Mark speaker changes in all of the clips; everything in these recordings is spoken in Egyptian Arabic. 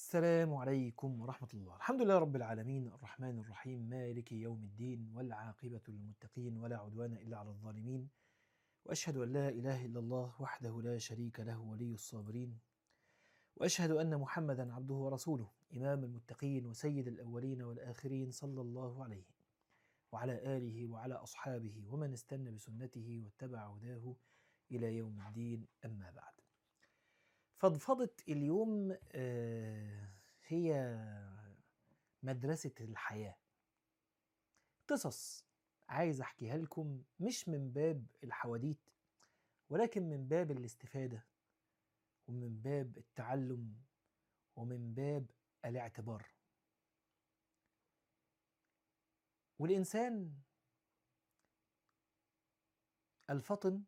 Speaker 1: السلام عليكم ورحمة الله الحمد لله رب العالمين الرحمن الرحيم مالك يوم الدين والعاقبة للمتقين ولا عدوان إلا على الظالمين وأشهد أن لا إله إلا الله وحده لا شريك له ولي الصابرين وأشهد أن محمدا عبده ورسوله إمام المتقين وسيد الأولين والآخرين صلى الله عليه وعلى آله وعلى أصحابه ومن استنى بسنته واتبع هداه إلى يوم الدين أما بعد فضفضة اليوم آه، هي مدرسة الحياة قصص عايز أحكيها لكم مش من باب الحواديت ولكن من باب الاستفادة ومن باب التعلم ومن باب الاعتبار والإنسان الفطن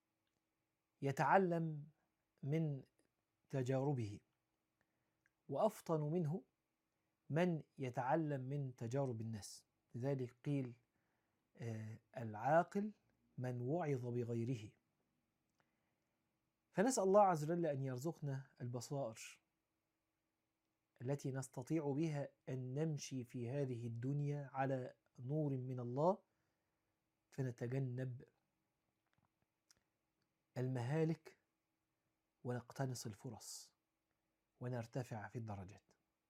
Speaker 1: يتعلم من تجاربه وافطن منه من يتعلم من تجارب الناس لذلك قيل آه العاقل من وعظ بغيره فنسال الله عز وجل ان يرزقنا البصائر التي نستطيع بها ان نمشي في هذه الدنيا على نور من الله فنتجنب المهالك ونقتنص الفرص ونرتفع في الدرجات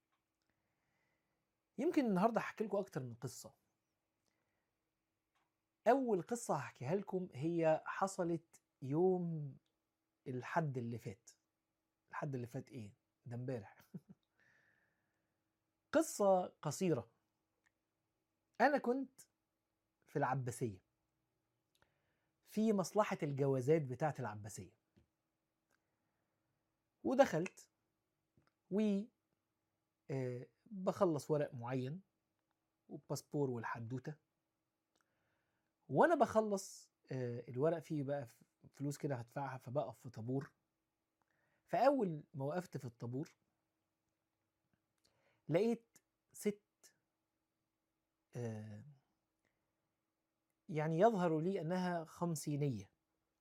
Speaker 1: يمكن النهارده هحكي لكم اكتر من قصه اول قصه هحكيها لكم هي حصلت يوم الحد اللي فات الحد اللي فات ايه ده امبارح قصه قصيره انا كنت في العباسيه في مصلحه الجوازات بتاعه العباسيه ودخلت و آه، بخلص ورق معين والباسبور والحدوته وانا بخلص آه، الورق فيه بقى فلوس كده هدفعها فبقف في طابور فاول ما وقفت في الطابور لقيت ست آه، يعني يظهر لي انها خمسينيه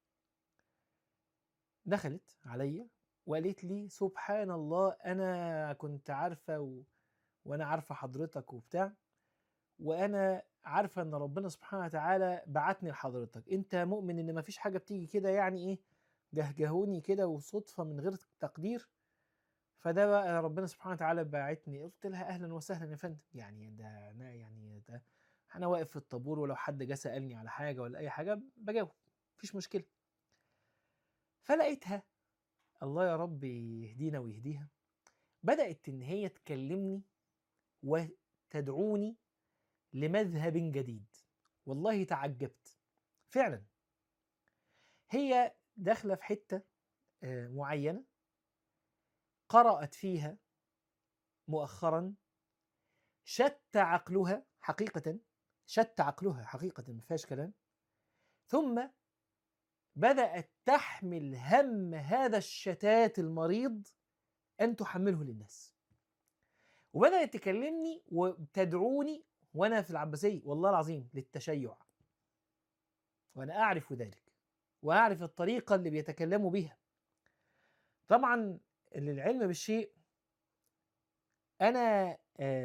Speaker 1: دخلت عليا وقالت لي سبحان الله انا كنت عارفه و... وانا عارفه حضرتك وبتاع وانا عارفه ان ربنا سبحانه وتعالى بعتني لحضرتك انت مؤمن ان مفيش حاجه بتيجي كده يعني ايه جهجهوني كده وصدفه من غير تقدير فده بقى ربنا سبحانه وتعالى بعتني قلت لها اهلا وسهلا يا فندم يعني ده انا يعني ده انا واقف في الطابور ولو حد جه سالني على حاجه ولا اي حاجه بجاوب مفيش مشكله فلقيتها الله يا رب يهدينا ويهديها بدأت إن هي تكلمني وتدعوني لمذهب جديد والله تعجبت فعلا هي داخلة في حتة آه، معينة قرأت فيها مؤخرا شت عقلها حقيقة شت عقلها حقيقة ما فيهاش كلام ثم بدأت تحمل هم هذا الشتات المريض أن تحمله للناس وبدأت تكلمني وتدعوني وأنا في العباسية والله العظيم للتشيع وأنا أعرف ذلك وأعرف الطريقة اللي بيتكلموا بها طبعا للعلم بالشيء أنا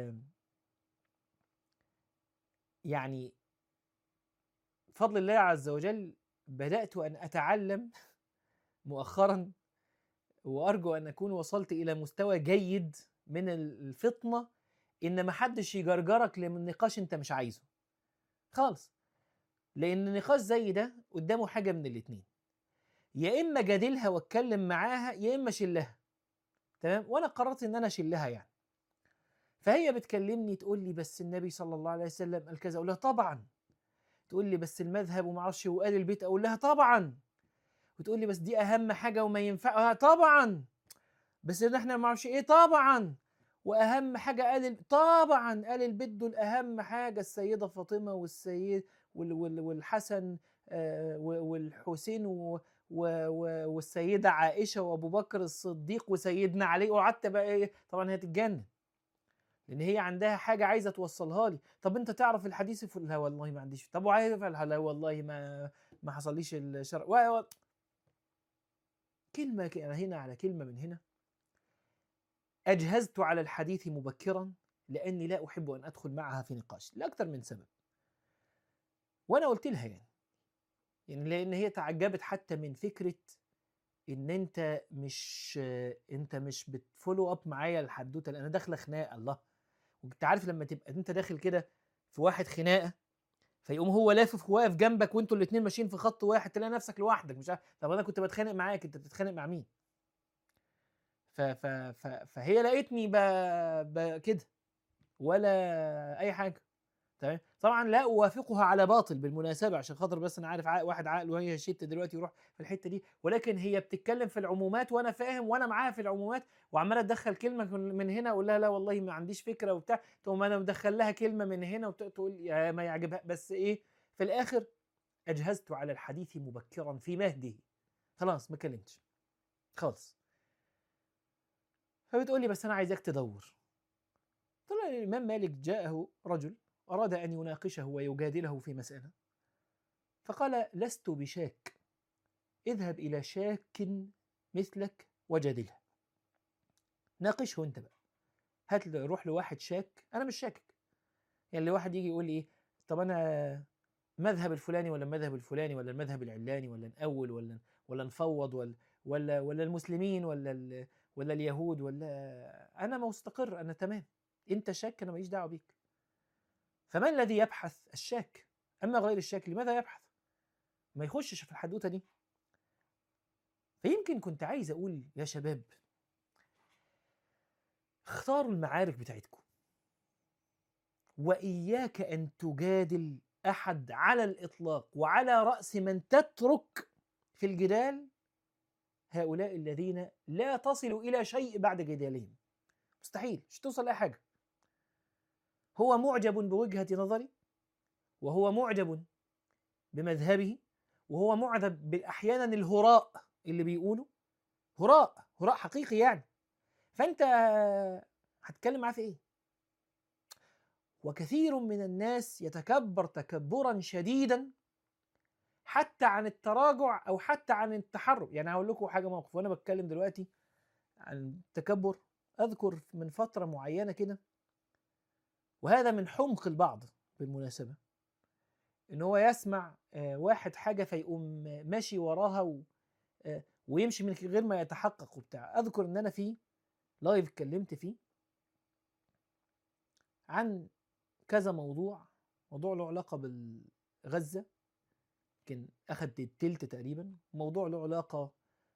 Speaker 1: يعني فضل الله عز وجل بدأت أن أتعلم مؤخرا وأرجو أن أكون وصلت إلى مستوى جيد من الفطنة إن ما حدش يجرجرك لنقاش أنت مش عايزه خالص لأن نقاش زي ده قدامه حاجة من الاتنين يا إما جادلها واتكلم معاها يا إما شلها تمام وأنا قررت إن أنا أشلها يعني فهي بتكلمني تقول لي بس النبي صلى الله عليه وسلم قال كذا أقول لها طبعا تقول لي بس المذهب وما اعرفش وقال البيت اقول لها طبعا وتقول لي بس دي اهم حاجه وما ينفعها طبعا بس ان احنا ما اعرفش ايه طبعا واهم حاجه قال طبعا قال البيت دول اهم حاجه السيده فاطمه والسيد والحسن آه، والحسين والسيده عائشه وابو بكر الصديق وسيدنا علي وقعدت بقى ايه طبعا هي تتجنن لان هي عندها حاجه عايزه توصلها لي طب انت تعرف الحديث في لا والله ما عنديش طب وعارف لا والله ما ما حصليش الشرع و... و... كلمه هنا على كلمه من هنا اجهزت على الحديث مبكرا لاني لا احب ان ادخل معها في نقاش لاكثر من سبب وانا قلت لها يعني يعني لان هي تعجبت حتى من فكره ان انت مش انت مش بتفولو اب معايا الحدوته انا داخله خناقه الله وانت عارف لما تبقى انت داخل كده في واحد خناقه فيقوم هو لافف واقف جنبك وانتوا الاثنين ماشيين في خط واحد تلاقي نفسك لوحدك مش عارف طب انا كنت بتخانق معاك انت بتتخانق مع مين ف ف ف فهي لقيتني ب... ب... كده ولا اي حاجه تمام طبعا لا اوافقها على باطل بالمناسبه عشان خاطر بس انا عارف عقل واحد عقله هي شت دلوقتي يروح في الحته دي ولكن هي بتتكلم في العمومات وانا فاهم وانا معاها في العمومات وعماله تدخل كلمه من هنا اقول لها لا والله ما عنديش فكره وبتاع تقوم انا مدخل لها كلمه من هنا وتقول يا ما يعجبها بس ايه في الاخر اجهزت على الحديث مبكرا في مهده خلاص ما كلمتش خالص فبتقول لي بس انا عايزاك تدور طلع الامام مالك جاءه رجل أراد أن يناقشه ويجادله في مسألة فقال لست بشاك اذهب إلى شاك مثلك وجادله ناقشه أنت بقى هات روح لواحد شاك أنا مش شاكك يعني واحد يجي يقول لي إيه طب أنا مذهب الفلاني ولا المذهب الفلاني ولا المذهب العلاني ولا نأول ولا ولا نفوض ولا ولا ولا المسلمين ولا ولا اليهود ولا أنا مستقر أنا تمام أنت شاك أنا ماليش دعوة بيك فما الذي يبحث الشاك أما غير الشاك لماذا يبحث ما يخشش في الحدوتة دي فيمكن كنت عايز أقول يا شباب اختاروا المعارك بتاعتكم وإياك أن تجادل أحد على الإطلاق وعلى رأس من تترك في الجدال هؤلاء الذين لا تصل إلى شيء بعد جدالهم مستحيل مش توصل لأي حاجة هو معجب بوجهة نظري وهو معجب بمذهبه وهو معجب أحيانا الهراء اللي بيقوله هراء هراء حقيقي يعني فأنت هتتكلم معاه في إيه؟ وكثير من الناس يتكبر تكبرا شديدا حتى عن التراجع او حتى عن التحرك يعني هقول لكم حاجه موقف وانا بتكلم دلوقتي عن التكبر اذكر من فتره معينه كده وهذا من حمق البعض بالمناسبة إن هو يسمع واحد حاجة فيقوم ماشي وراها و ويمشي من غير ما يتحقق وبتاع أذكر إن أنا في لايف اتكلمت فيه عن كذا موضوع موضوع له علاقة بالغزة يمكن أخد التلت تقريبا موضوع له علاقة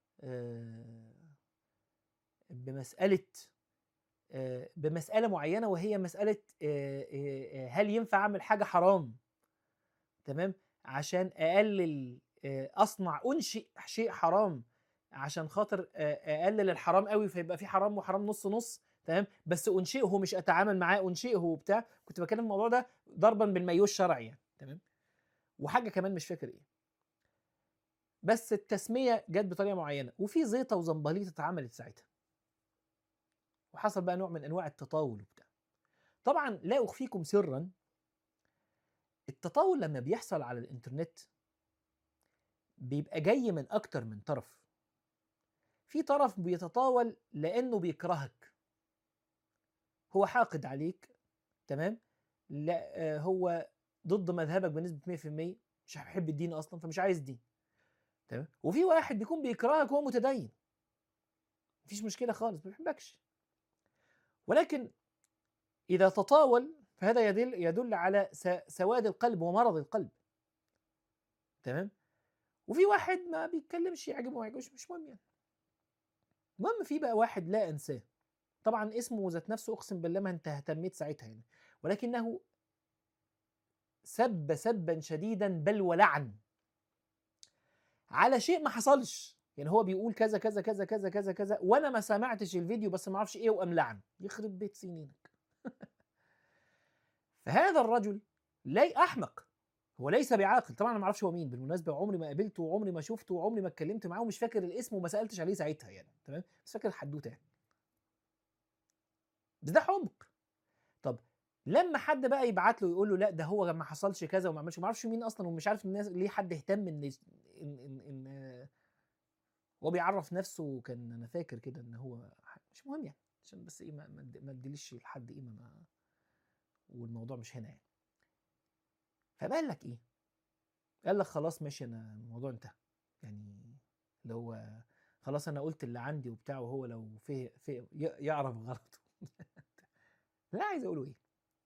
Speaker 1: بمسألة بمسألة معينة وهي مسألة هل ينفع أعمل حاجة حرام تمام عشان أقلل أصنع أنشئ شيء حرام عشان خاطر أقلل الحرام قوي فيبقى في حرام وحرام نص نص تمام بس أنشئه مش أتعامل معاه أنشئه وبتاع كنت بتكلم الموضوع ده ضربا بالمايو الشرعي يعني تمام وحاجة كمان مش فاكر إيه بس التسمية جت بطريقة معينة وفي زيطة وزنبليطة اتعملت ساعتها وحصل بقى نوع من انواع التطاول وبتاع طبعا لا اخفيكم سرا التطاول لما بيحصل على الانترنت بيبقى جاي من اكتر من طرف في طرف بيتطاول لانه بيكرهك هو حاقد عليك تمام لا هو ضد مذهبك بنسبه 100% مش هيحب الدين اصلا فمش عايز دين تمام وفي واحد بيكون بيكرهك وهو متدين مفيش مشكله خالص ما بيحبكش ولكن إذا تطاول فهذا يدل يدل على سواد القلب ومرض القلب تمام وفي واحد ما بيتكلمش يعجبه ما يعجبوش مش مهم يعني المهم في بقى واحد لا انساه طبعا اسمه ذات نفسه اقسم بالله ما انت اهتميت ساعتها يعني ولكنه سب سبا شديدا بل ولعن على شيء ما حصلش يعني هو بيقول كذا كذا كذا كذا كذا كذا وانا ما سمعتش الفيديو بس ما اعرفش ايه وقام لعن يخرب بيت سنينك فهذا الرجل لا احمق هو ليس بعاقل طبعا انا ما اعرفش هو مين بالمناسبه وعمري ما قابلته وعمري ما شفته وعمري ما اتكلمت معاه ومش فاكر الاسم وما سالتش عليه ساعتها يعني تمام بس فاكر الحدوته يعني بس ده حمق طب لما حد بقى يبعت له يقول له لا ده هو ما حصلش كذا وما عملش ما اعرفش مين اصلا ومش عارف الناس ليه حد اهتم ان ان ان, إن هو بيعرف نفسه كان انا فاكر كده ان هو مش مهم يعني عشان بس ايه ما ما أد- ما اديليش لحد قيمه ما والموضوع مش هنا يعني فقال لك ايه قال لك خلاص ماشي انا الموضوع انتهى يعني اللي هو خلاص انا قلت اللي عندي وبتاع وهو لو في في ي- يعرف غلطه لا عايز اقوله ايه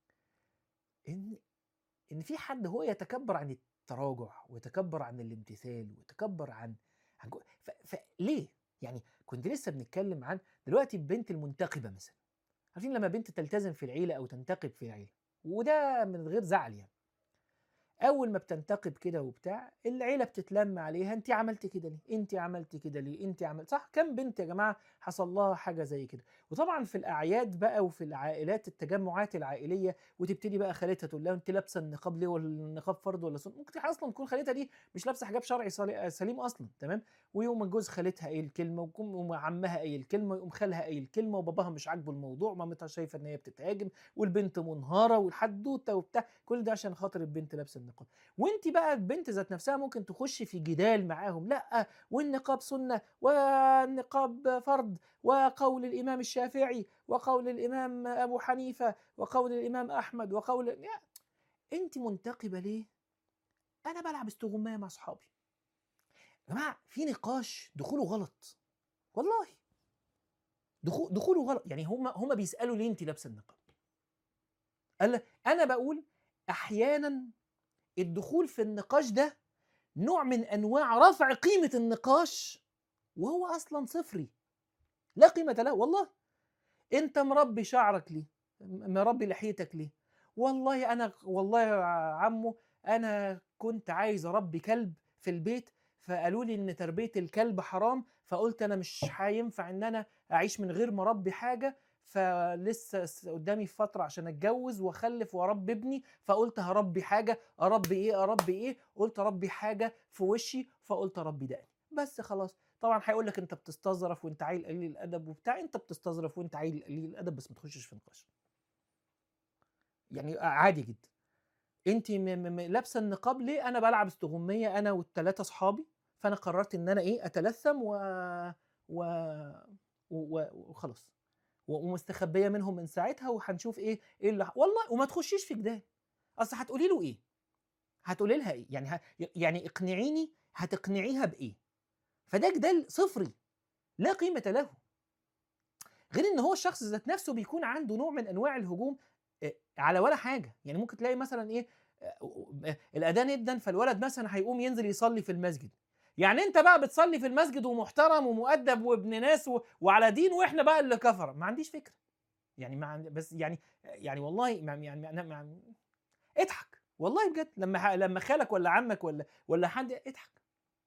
Speaker 1: ان ان في حد هو يتكبر عن التراجع ويتكبر عن الامتثال ويتكبر عن عن جو- ف... فليه يعني كنت لسه بنتكلم عن دلوقتي البنت المنتقبه مثلا عارفين لما بنت تلتزم في العيله او تنتقب في العيله وده من غير زعل يعني اول ما بتنتقب كده وبتاع العيله بتتلم عليها انت عملت كده ليه انت عملت كده ليه انت عملت صح كم بنت يا جماعه حصل لها حاجه زي كده وطبعا في الاعياد بقى وفي العائلات التجمعات العائليه وتبتدي بقى خالتها تقول لها انت لابسه النقاب ليه ولا النقاب فرض ولا سنه ممكن اصلا تكون خالتها دي مش لابسه حجاب شرعي صالي- سليم اصلا تمام ويوم جوز خالتها قايل كلمه ويقوم عمها قايل كلمه ويقوم خالها قايل كلمه وباباها مش عاجبه الموضوع مامتها شايفه ان هي بتتهاجم والبنت منهاره والحدوته وبتاع كل ده عشان خاطر البنت لابسه النقاب وانت بقى البنت ذات نفسها ممكن تخش في جدال معاهم لا والنقاب سنه والنقاب فرض وقول الامام الشافعي وقول الامام ابو حنيفه وقول الامام احمد وقول يا انت منتقبه ليه انا بلعب استغمايه مع اصحابي يا جماعه في نقاش دخوله غلط والله دخول دخوله غلط يعني هم هم بيسالوا ليه انت لابسه النقاب قال انا بقول احيانا الدخول في النقاش ده نوع من انواع رفع قيمه النقاش وهو اصلا صفري لا قيمه له والله انت مربي شعرك ليه م- مربي لحيتك ليه والله انا والله يا عمو انا كنت عايز اربي كلب في البيت فقالوا لي ان تربيه الكلب حرام فقلت انا مش هينفع ان انا اعيش من غير ما اربي حاجه فلسه س- قدامي فتره عشان اتجوز واخلف واربي ابني فقلت هربي حاجه اربي ايه اربي ايه قلت اربي حاجه في وشي فقلت اربي دقني بس خلاص طبعا هيقول لك انت بتستظرف وانت عيل قليل الادب وبتاع انت بتستظرف وانت عيل قليل الادب بس ما تخشش في نقاش يعني عادي جدا انت م- م- م- لابسه النقاب ليه انا بلعب استغميه انا والثلاثه اصحابي فانا قررت ان انا ايه اتلثم و و و- وخلاص و- ومستخبيه منهم من ساعتها وهنشوف ايه ايه اللي ح- والله وما تخشيش في جدال اصل هتقولي له ايه هتقولي لها ايه يعني ه... يعني اقنعيني هتقنعيها بايه فده جدال صفري لا قيمه له غير ان هو الشخص ذات نفسه بيكون عنده نوع من انواع الهجوم آه، على ولا حاجه يعني ممكن تلاقي مثلا ايه آه، آه، الاذان يدن فالولد مثلا هيقوم ينزل يصلي في المسجد يعني انت بقى بتصلي في المسجد ومحترم ومؤدب وابن ناس و... وعلى دين واحنا بقى اللي كفر ما عنديش فكره يعني ما عندي بس يعني يعني والله ما يعني انا ما اضحك والله بجد لما ح... لما خالك ولا عمك ولا ولا حد اضحك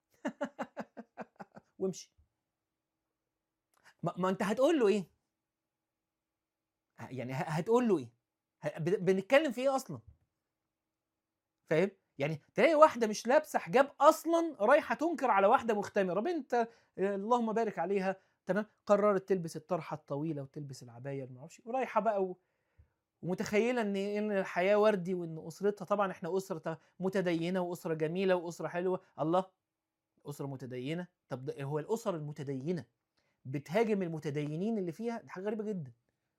Speaker 1: وامشي ما, ما انت هتقول له ايه ه- يعني ه- هتقول له ايه ه- ب- بنتكلم في ايه اصلا فاهم يعني تلاقي واحده مش لابسه حجاب اصلا رايحه تنكر على واحده مختمره بنت آه، اللهم بارك عليها تمام قررت تلبس الطرحه الطويله وتلبس العبايه ما اعرفش ورايحه بقى و... ومتخيله ان ان الحياه وردي وان اسرتها طبعا احنا اسره متدينه واسره جميله واسره حلوه الله اسره متدينه طب ده هو الاسر المتدينه بتهاجم المتدينين اللي فيها دي حاجه غريبه جدا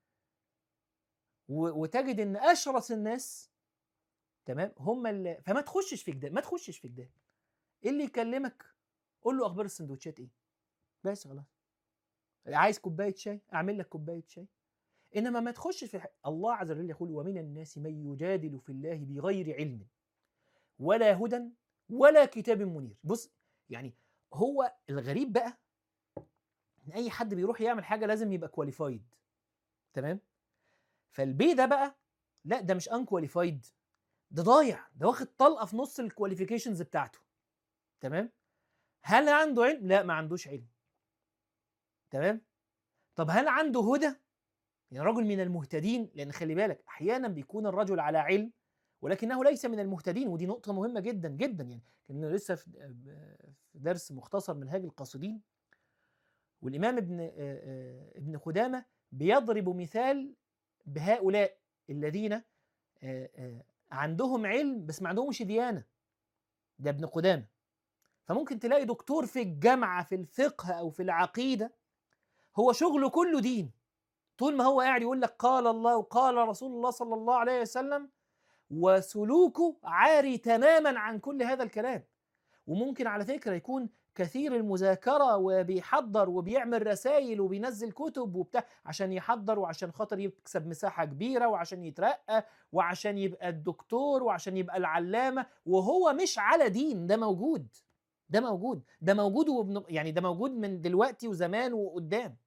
Speaker 1: و- وتجد ان اشرس الناس تمام هم اللي فما تخشش في جدال ما تخشش في جدال اللي يكلمك قول له اخبار السندوتشات ايه بس خلاص عايز كوبايه شاي اعمل لك كوبايه شاي انما ما تخش في ح- الله عز وجل يقول ومن الناس من يجادل في الله بغير علم ولا هدى ولا كتاب منير بص يعني هو الغريب بقى ان اي حد بيروح يعمل حاجه لازم يبقى كواليفايد تمام فالبي ده بقى لا ده مش ان كواليفايد ده ضايع ده واخد طلقه في نص الكواليفيكيشنز بتاعته تمام هل عنده علم لا ما عندوش علم تمام طب هل عنده هدى يعني رجل من المهتدين لان خلي بالك احيانا بيكون الرجل على علم ولكنه ليس من المهتدين ودي نقطه مهمه جدا جدا يعني كنا لسه في في درس مختصر منهاج القاصدين والامام ابن آه، آه، ابن قدامه بيضرب مثال بهؤلاء الذين آه، آه، عندهم علم بس ما عندهمش ديانه ده ابن قدامه فممكن تلاقي دكتور في الجامعه في الفقه او في العقيده هو شغله كله دين طول ما هو قاعد يقول لك قال الله وقال رسول الله صلى الله عليه وسلم وسلوكه عاري تماما عن كل هذا الكلام وممكن على فكره يكون كثير المذاكره وبيحضر وبيعمل رسائل وبينزل كتب وبتاع عشان يحضر وعشان خاطر يكسب مساحه كبيره وعشان يترقى وعشان يبقى الدكتور وعشان يبقى العلامه وهو مش على دين ده موجود ده موجود ده موجود وبن... يعني ده موجود من دلوقتي وزمان وقدام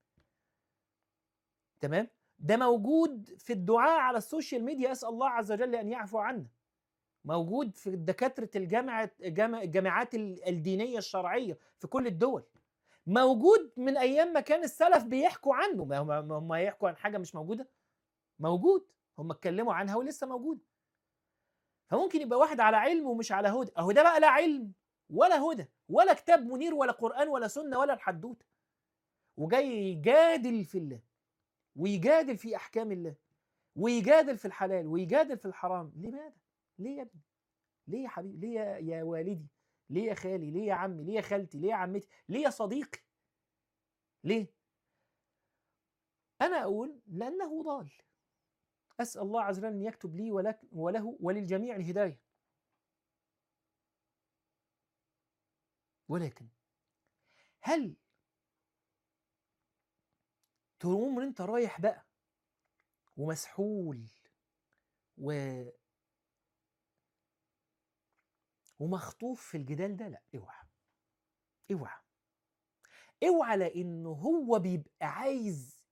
Speaker 1: تمام ده موجود في الدعاء على السوشيال ميديا اسال الله عز وجل ان يعفو عنا موجود في دكاتره الجامعه جامع الجامعات الدينيه الشرعيه في كل الدول موجود من ايام ما كان السلف بيحكوا عنه ما هم هم يحكوا عن حاجه مش موجوده موجود هم اتكلموا عنها ولسه موجوده فممكن يبقى واحد على علم ومش على هدى اهو ده بقى لا علم ولا هدى ولا كتاب منير ولا قران ولا سنه ولا الحدوته وجاي يجادل في الله ويجادل في احكام الله ويجادل في الحلال ويجادل في الحرام لماذا ليه يا ابني ليه يا حبيبي ليه يا, يا والدي ليه يا خالي ليه يا عمي ليه يا خالتي ليه يا عمتي ليه يا صديقي ليه انا اقول لانه ضال اسال الله عز وجل ان يكتب لي ولك وله وللجميع الهدايه ولكن هل تقوم انت رايح بقى ومسحول و ومخطوف في الجدال ده لا اوعى اوعى اوعى لانه هو بيبقى عايز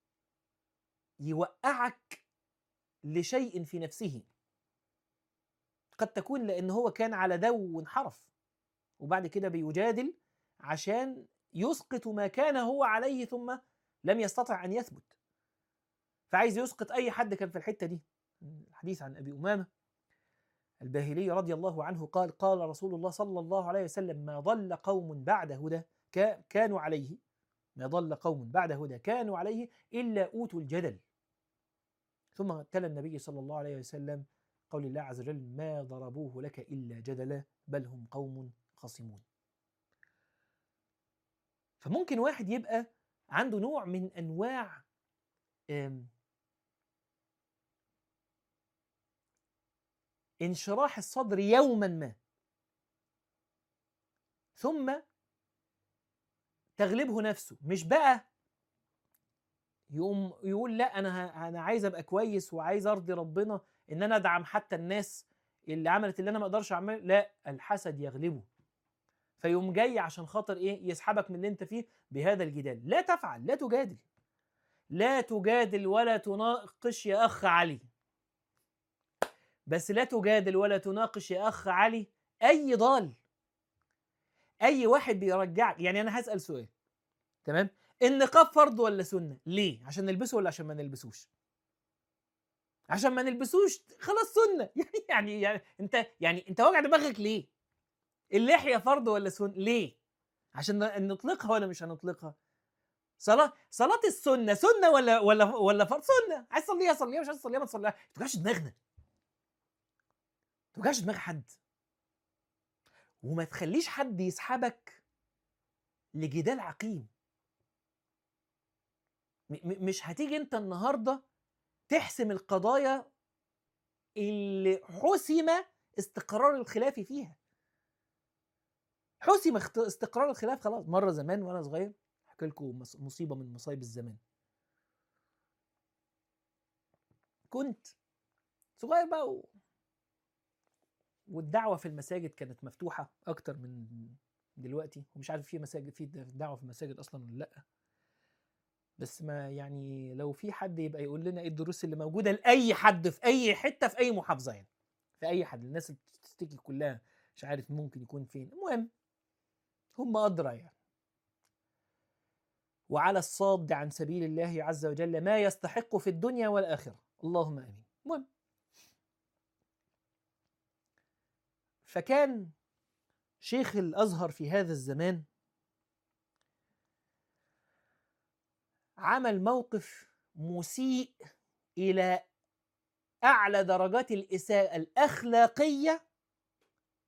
Speaker 1: يوقعك لشيء في نفسه قد تكون لان هو كان على دو وانحرف وبعد كده بيجادل عشان يسقط ما كان هو عليه ثم لم يستطع ان يثبت فعايز يسقط اي حد كان في الحته دي الحديث عن ابي امامه الباهلي رضي الله عنه قال قال رسول الله صلى الله عليه وسلم ما ضل قوم بعد هدى كانوا عليه ما ضل قوم بعد هدى كانوا عليه الا اوتوا الجدل ثم تلا النبي صلى الله عليه وسلم قول الله عز وجل ما ضربوه لك الا جدلا بل هم قوم خصمون فممكن واحد يبقى عنده نوع من انواع انشراح الصدر يوما ما ثم تغلبه نفسه مش بقى يقوم يقول لا انا انا عايز ابقى كويس وعايز ارضي ربنا ان انا ادعم حتى الناس اللي عملت اللي انا ما اقدرش اعمله لا الحسد يغلبه فيقوم جاي عشان خاطر ايه يسحبك من اللي انت فيه بهذا الجدال لا تفعل لا تجادل لا تجادل ولا تناقش يا اخ علي بس لا تجادل ولا تناقش يا اخ علي اي ضال اي واحد بيرجعك يعني انا هسال سؤال تمام النقاب فرض ولا سنه ليه عشان نلبسه ولا عشان ما نلبسوش عشان ما نلبسوش خلاص سنه يعني يعني, يعني انت يعني انت واجع دماغك ليه اللحيه فرض ولا سنه ليه عشان نطلقها ولا مش هنطلقها صلاة صلاة السنة سنة ولا ولا ولا فرض سنة عايز تصليها صليها مش عايز تصليها ما تصليها ما توجعش دماغنا ما توجعش دماغ حد وما تخليش حد يسحبك لجدال عقيم مش هتيجي انت النهارده تحسم القضايا اللي حسم استقرار الخلاف فيها حسم استقرار الخلاف خلاص مره زمان وانا صغير احكي لكم مصيبه من مصايب الزمان كنت صغير بقى و... والدعوه في المساجد كانت مفتوحه اكتر من دلوقتي ومش عارف في مساجد في دعوه في المساجد اصلا ولا لا بس ما يعني لو في حد يبقى يقول لنا ايه الدروس اللي موجوده لاي حد في اي حته في اي محافظه يعني في اي حد الناس اللي بتشتكي كلها مش عارف ممكن يكون فين المهم هم ادرى يعني وعلى الصاد عن سبيل الله عز وجل ما يستحق في الدنيا والاخره اللهم امين المهم فكان شيخ الازهر في هذا الزمان عمل موقف مسيء الى اعلى درجات الاساءه الاخلاقيه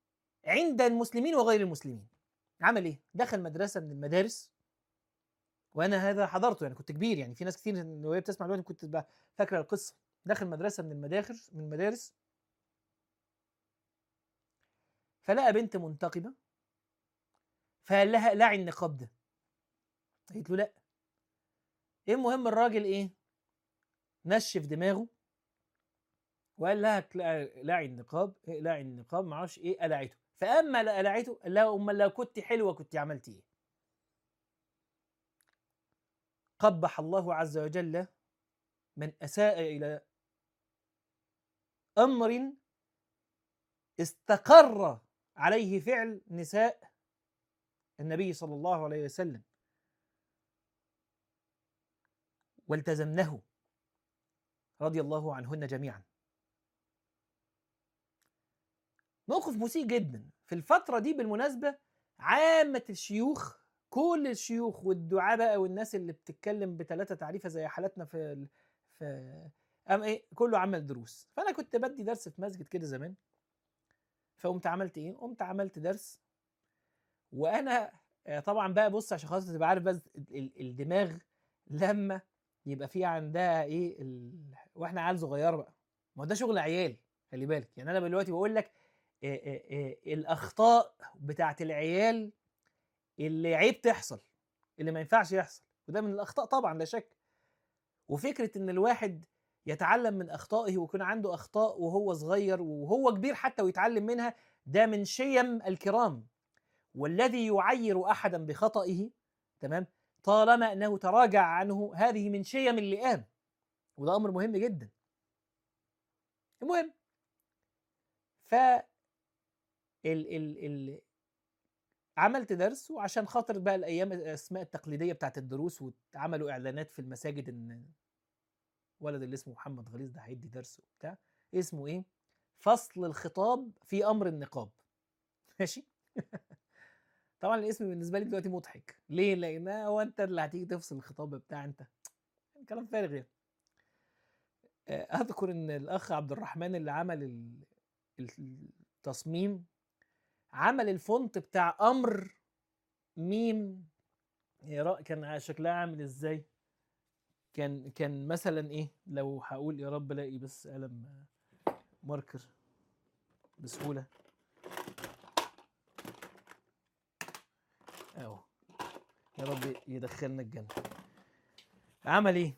Speaker 1: عند المسلمين وغير المسلمين عمل ايه دخل مدرسه من المدارس وانا هذا حضرته يعني كنت كبير يعني في ناس كتير وهي بتسمع دلوقتي كنت بقى فاكره القصه داخل مدرسه من المدارس من المدارس فلقى بنت منتقبه فقال لها لعي النقاب ده قالت له لا ايه المهم الراجل ايه نشف دماغه وقال لها تلا- لعي النقاب اقلعي النقاب معرفش ايه قلعته فاما لا قلعته قال لها امال لو كنت حلوه كنت عملتي ايه قبح الله عز وجل من اساء الى امر استقر عليه فعل نساء النبي صلى الله عليه وسلم والتزمنه رضي الله عنهن جميعا موقف مسيء جدا في الفترة دي بالمناسبة عامة الشيوخ كل الشيوخ والدعاء بقى والناس اللي بتتكلم بثلاثة تعريفة زي حالاتنا في ال... في أم إيه كله عمل دروس فأنا كنت بدي درس في مسجد كده زمان فقمت عملت إيه؟ قمت عملت درس وأنا آه، طبعا بقى بص عشان خاطر تبقى عارف بس ال- ال- الدماغ لما يبقى في عندها ايه ال... واحنا عيال صغيره بقى ما هو ده شغل عيال خلي بالك يعني انا دلوقتي بقول لك إيه إيه إيه الاخطاء بتاعت العيال اللي عيب تحصل اللي ما ينفعش يحصل وده من الاخطاء طبعا لا شك وفكره ان الواحد يتعلم من اخطائه ويكون عنده اخطاء وهو صغير وهو كبير حتى ويتعلم منها ده من شيم الكرام والذي يعير احدا بخطئه تمام طالما انه تراجع عنه هذه من شيم اللئام وده امر مهم جدا المهم ف ال ال ال عملت درس وعشان خاطر بقى الايام الاسماء التقليديه بتاعت الدروس وعملوا اعلانات في المساجد ان ولد اللي اسمه محمد غليظ ده هيدي درس وبتاع اسمه ايه فصل الخطاب في امر النقاب ماشي طبعا الاسم بالنسبه لي دلوقتي مضحك ليه لان هو انت اللي هتيجي تفصل الخطاب بتاع انت كلام فارغ يعني آه، اذكر ان الاخ عبد الرحمن اللي عمل ال- التصميم عمل الفونت بتاع امر ميم يا را- كان شكلها عامل ازاي كان كان مثلا ايه لو هقول يا رب الاقي بس قلم آه، ماركر بسهوله اهو يا رب يدخلنا الجنه عمل ايه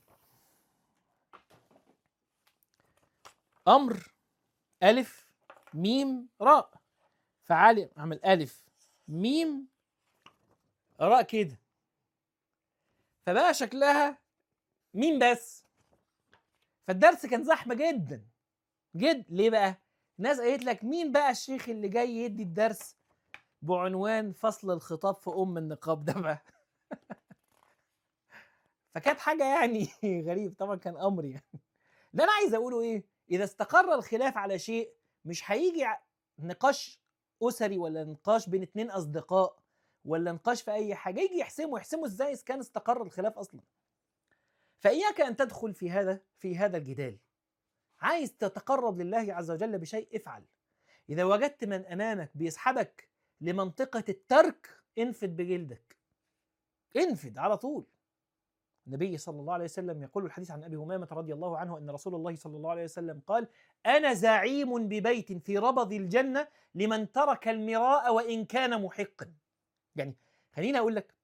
Speaker 1: امر الف ميم راء فعالي عمل الف ميم راء كده فبقى شكلها ميم بس فالدرس كان زحمه جدا جد ليه بقى ناس قالت لك مين بقى الشيخ اللي جاي يدي الدرس بعنوان فصل الخطاب في ام النقاب ده بقى فكانت حاجه يعني غريب طبعا كان امر يعني اللي انا عايز اقوله ايه اذا استقر الخلاف على شيء مش هيجي ع- نقاش اسري ولا نقاش بين اتنين اصدقاء ولا نقاش في اي حاجه يجي يحسموا يحسموا ازاي اذا كان استقر الخلاف اصلا فاياك ان تدخل في هذا في هذا الجدال عايز تتقرب لله عز وجل بشيء افعل اذا وجدت من امامك بيسحبك لمنطقه الترك انفد بجلدك انفد على طول النبي صلى الله عليه وسلم يقول الحديث عن ابي همامه رضي الله عنه ان رسول الله صلى الله عليه وسلم قال: انا زعيم ببيت في ربض الجنه لمن ترك المراء وان كان محقا. يعني خليني اقول لك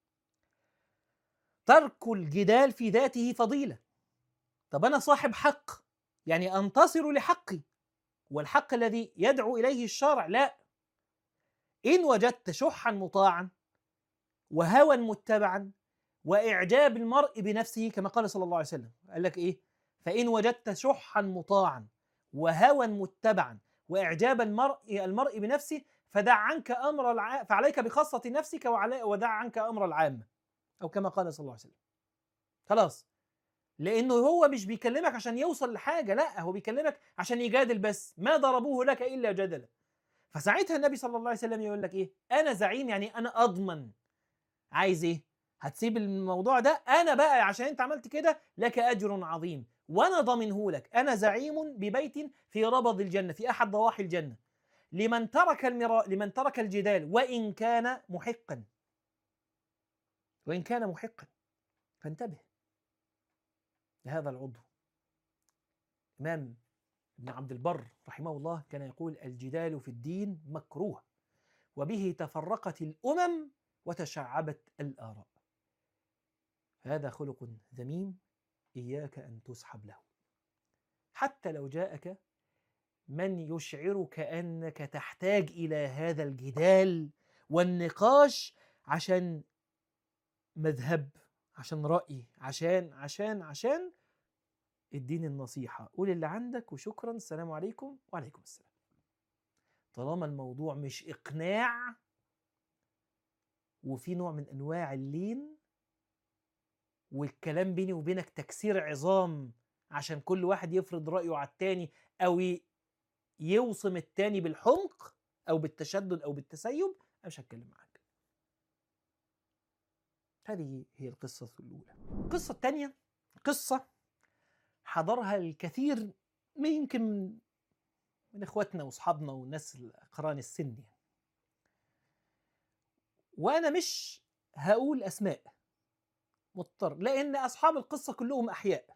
Speaker 1: ترك الجدال في ذاته فضيله. طب انا صاحب حق يعني انتصر لحقي والحق الذي يدعو اليه الشرع لا ان وجدت شحا مطاعا وهوى متبعا واعجاب المرء بنفسه كما قال صلى الله عليه وسلم قال لك ايه فان وجدت شحا مطاعا وهوى متبعا واعجاب المرء المرء بنفسه فدع عنك امر الع... فعليك بخاصه نفسك وعلي... ودع عنك امر العامه او كما قال صلى الله عليه وسلم خلاص لانه هو مش بيكلمك عشان يوصل لحاجه لا هو بيكلمك عشان يجادل بس ما ضربوه لك الا جدلا فساعتها النبي صلى الله عليه وسلم يقول لك ايه انا زعيم يعني انا اضمن عايز ايه هتسيب الموضوع ده انا بقى عشان انت عملت كده لك اجر عظيم وانا ضامنه لك انا زعيم ببيت في ربض الجنه في احد ضواحي الجنه لمن ترك المراء لمن ترك الجدال وان كان محقا وان كان محقا فانتبه لهذا العضو إمام ابن عبد البر رحمه الله كان يقول الجدال في الدين مكروه وبه تفرقت الأمم وتشعبت الآراء هذا خلق ذميم إياك أن تسحب له حتى لو جاءك من يشعرك أنك تحتاج إلى هذا الجدال والنقاش عشان مذهب عشان رأي عشان عشان عشان اديني النصيحة قول اللي عندك وشكرا السلام عليكم وعليكم السلام طالما الموضوع مش إقناع وفي نوع من أنواع اللين والكلام بيني وبينك تكسير عظام عشان كل واحد يفرض رأيه على التاني أو يوصم التاني بالحمق أو بالتشدد أو بالتسيب أنا مش هتكلم معاك هذه هي القصة الأولى القصة الثانية قصة حضرها الكثير من يمكن من اخواتنا واصحابنا والناس اقران السن يعني. وانا مش هقول اسماء مضطر لان اصحاب القصه كلهم احياء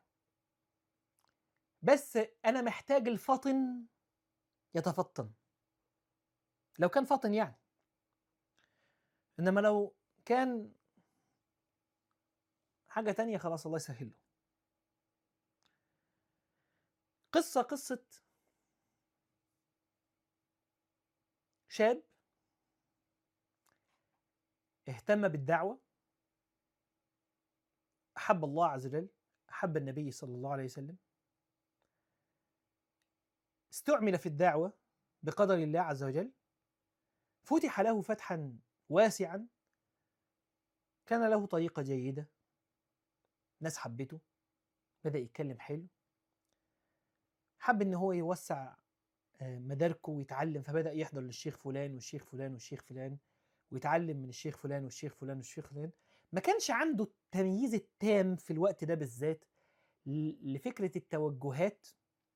Speaker 1: بس انا محتاج الفطن يتفطن لو كان فطن يعني انما لو كان حاجه تانية خلاص الله يسهله قصه قصه شاب اهتم بالدعوه احب الله عز وجل احب النبي صلى الله عليه وسلم استعمل في الدعوه بقدر الله عز وجل فتح له فتحا واسعا كان له طريقه جيده ناس حبته بدا يتكلم حلو حب ان هو يوسع مداركه ويتعلم فبدا يحضر للشيخ فلان والشيخ فلان والشيخ فلان ويتعلم من الشيخ فلان والشيخ فلان والشيخ فلان ما كانش عنده التمييز التام في الوقت ده بالذات لفكره التوجهات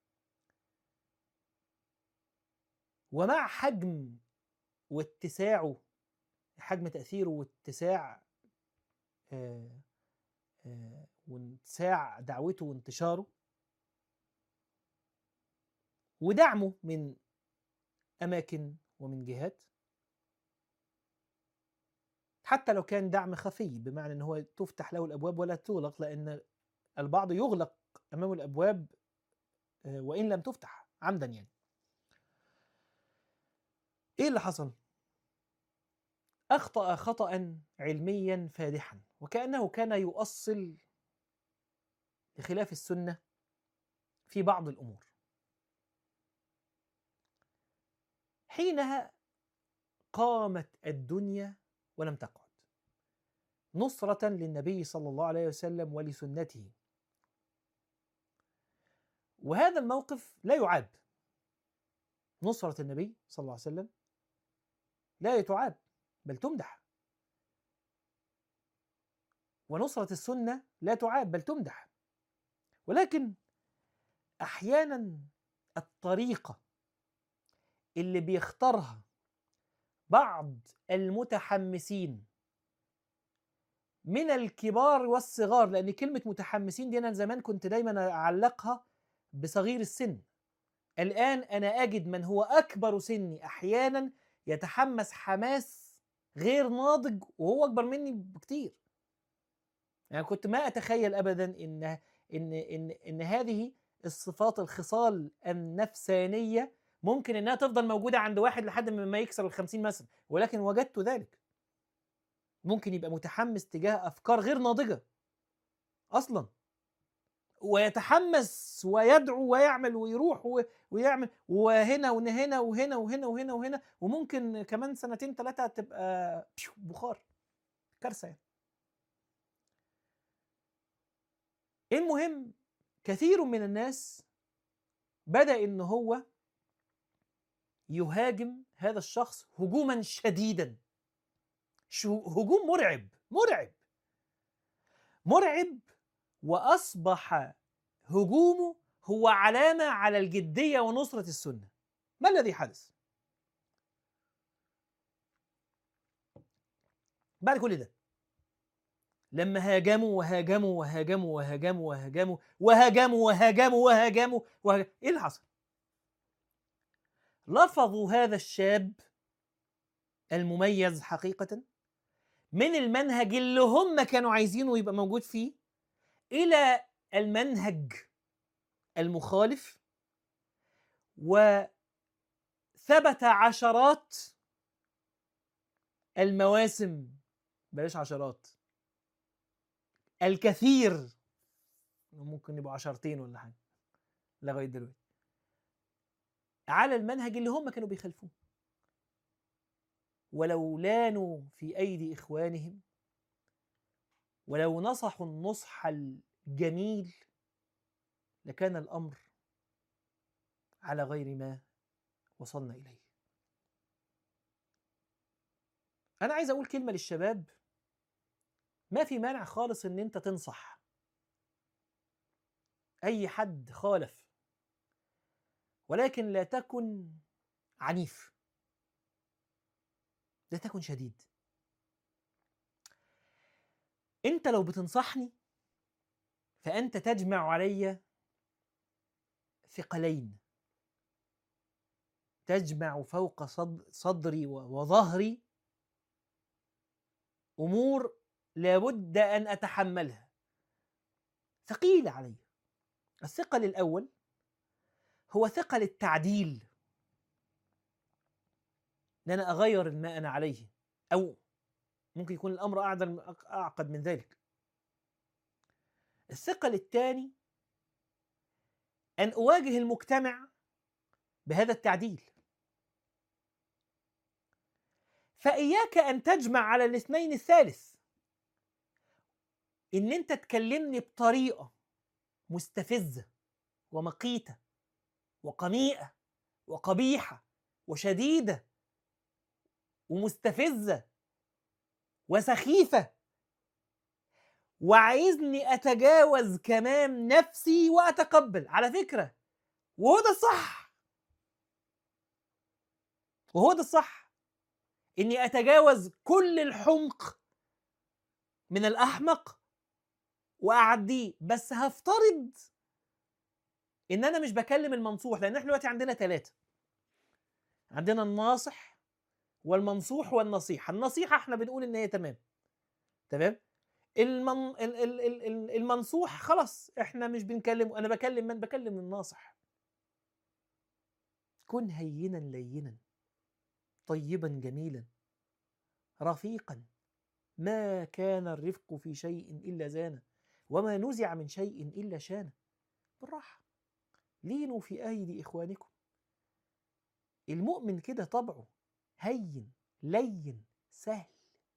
Speaker 1: ومع حجم واتساعه حجم تاثيره واتساع آه آه واتساع دعوته وانتشاره ودعمه من اماكن ومن جهات حتى لو كان دعم خفي بمعنى ان هو تفتح له الابواب ولا تغلق لان البعض يغلق امامه الابواب وان لم تفتح عمدا يعني ايه اللي حصل اخطا خطا علميا فادحا وكانه كان يؤصل لخلاف السنه في بعض الامور حينها قامت الدنيا ولم تقعد نصرة للنبي صلى الله عليه وسلم ولسنته وهذا الموقف لا يعاب نصرة النبي صلى الله عليه وسلم لا تعاب بل تمدح ونصرة السنة لا تعاب بل تمدح ولكن أحيانا الطريقة اللي بيختارها بعض المتحمسين من الكبار والصغار لان كلمه متحمسين دي انا زمان كنت دايما اعلقها بصغير السن الان انا اجد من هو اكبر سني احيانا يتحمس حماس غير ناضج وهو اكبر مني بكتير يعني كنت ما اتخيل ابدا ان ان ان ان هذه الصفات الخصال النفسانيه ممكن انها تفضل موجوده عند واحد لحد ما يكسر ال 50 مثلا ولكن وجدت ذلك ممكن يبقى متحمس تجاه افكار غير ناضجه اصلا ويتحمس ويدعو ويعمل ويروح ويعمل وهنا وهنا وهنا وهنا وهنا وهنا وممكن كمان سنتين ثلاثه تبقى بخار كارثه يعني المهم كثير من الناس بدا ان هو يهاجم هذا الشخص هجوما شديدا هجوم مرعب مرعب مرعب واصبح هجومه هو علامه على الجديه ونصره السنه ما الذي حدث بعد كل ده لما هاجموا وهاجموا وهاجموا وهاجموا وهاجموا وهاجموا وهاجموا وهاجموا وهاجموا ايه اللي حصل؟ لفظوا هذا الشاب المميز حقيقة من المنهج اللي هم كانوا عايزينه يبقى موجود فيه إلى المنهج المخالف وثبت عشرات المواسم بلاش عشرات الكثير ممكن يبقوا عشرتين ولا حاجه لغايه دلوقتي على المنهج اللي هم كانوا بيخالفوه ولو لانوا في ايدي اخوانهم ولو نصحوا النصح الجميل لكان الامر على غير ما وصلنا اليه انا عايز اقول كلمه للشباب ما في مانع خالص ان انت تنصح اي حد خالف ولكن لا تكن عنيف لا تكن شديد انت لو بتنصحني فانت تجمع علي ثقلين تجمع فوق صدري وظهري امور لابد ان اتحملها ثقيله علي الثقل الاول هو ثقل التعديل ان انا اغير ما انا عليه او ممكن يكون الامر اعقد من ذلك الثقل الثاني ان اواجه المجتمع بهذا التعديل فإياك أن تجمع على الاثنين الثالث إن أنت تكلمني بطريقة مستفزة ومقيتة وقميئة وقبيحة وشديدة ومستفزة وسخيفة وعايزني أتجاوز كمان نفسي وأتقبل على فكرة وهو ده الصح وهو ده الصح اني اتجاوز كل الحمق من الاحمق واعديه بس هفترض ان انا مش بكلم المنصوح لان احنا دلوقتي عندنا ثلاثه عندنا الناصح والمنصوح والنصيحه النصيحه احنا بنقول ان هي تمام تمام المن... ال- ال- ال- ال- المنصوح خلاص احنا مش بنكلم انا بكلم من بكلم الناصح كن هينا لينا طيبا جميلا رفيقا ما كان الرفق في شيء الا زانه وما نزع من شيء الا شانه بالراحه لينوا في ايدي اخوانكم المؤمن كده طبعه هين لين سهل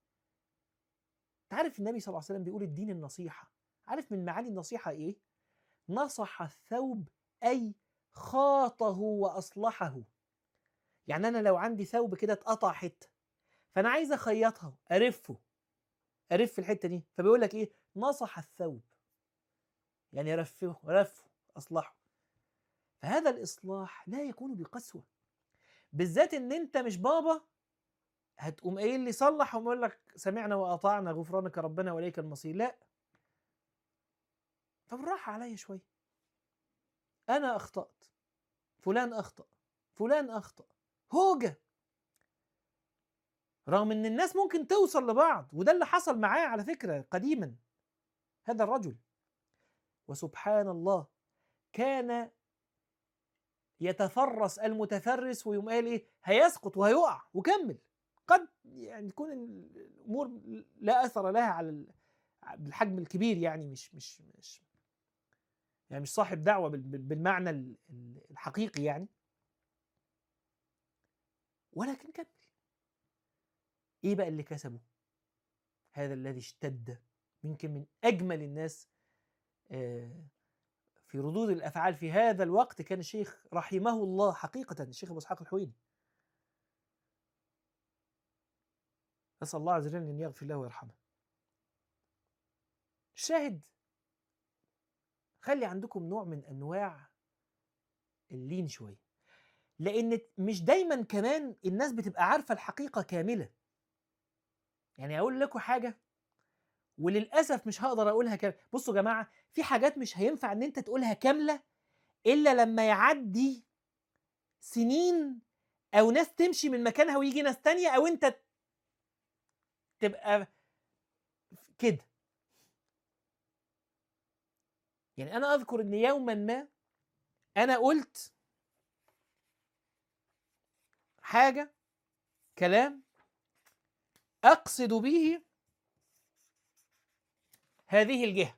Speaker 1: تعرف النبي صلى الله عليه وسلم بيقول الدين النصيحه عارف من معاني النصيحه ايه نصح الثوب اي خاطه واصلحه يعني انا لو عندي ثوب كده اتقطع حته فانا عايز اخيطها ارفه ارف الحته دي فبيقول لك ايه نصح الثوب يعني رفه رفه اصلحه فهذا الاصلاح لا يكون بقسوه بالذات ان انت مش بابا هتقوم قايل لي صلح وأقول لك سمعنا واطعنا غفرانك ربنا واليك المصير لا فبالراحه عليا شويه انا اخطات فلان اخطا فلان اخطا هوجه رغم ان الناس ممكن توصل لبعض وده اللي حصل معاه على فكره قديما هذا الرجل وسبحان الله كان يتفرس المتفرس ويقوم قال ايه هيسقط وهيقع وكمل قد يعني تكون الامور لا اثر لها على الحجم الكبير يعني مش مش مش يعني مش صاحب دعوه بالمعنى الحقيقي يعني ولكن كمل ايه بقى اللي كسبه هذا الذي اشتد يمكن من اجمل الناس في ردود الافعال في هذا الوقت كان الشيخ رحمه الله حقيقه الشيخ ابو اسحاق الحويني نسال الله عز وجل ان يغفر له ويرحمه الشاهد خلي عندكم نوع من انواع اللين شويه لان مش دايما كمان الناس بتبقى عارفه الحقيقه كامله يعني اقول لكم حاجه وللاسف مش هقدر اقولها كامله بصوا يا جماعه في حاجات مش هينفع ان انت تقولها كامله الا لما يعدي سنين او ناس تمشي من مكانها ويجي ناس تانية او انت تبقى كده يعني انا اذكر ان يوما ما انا قلت حاجه كلام اقصد به هذه الجهه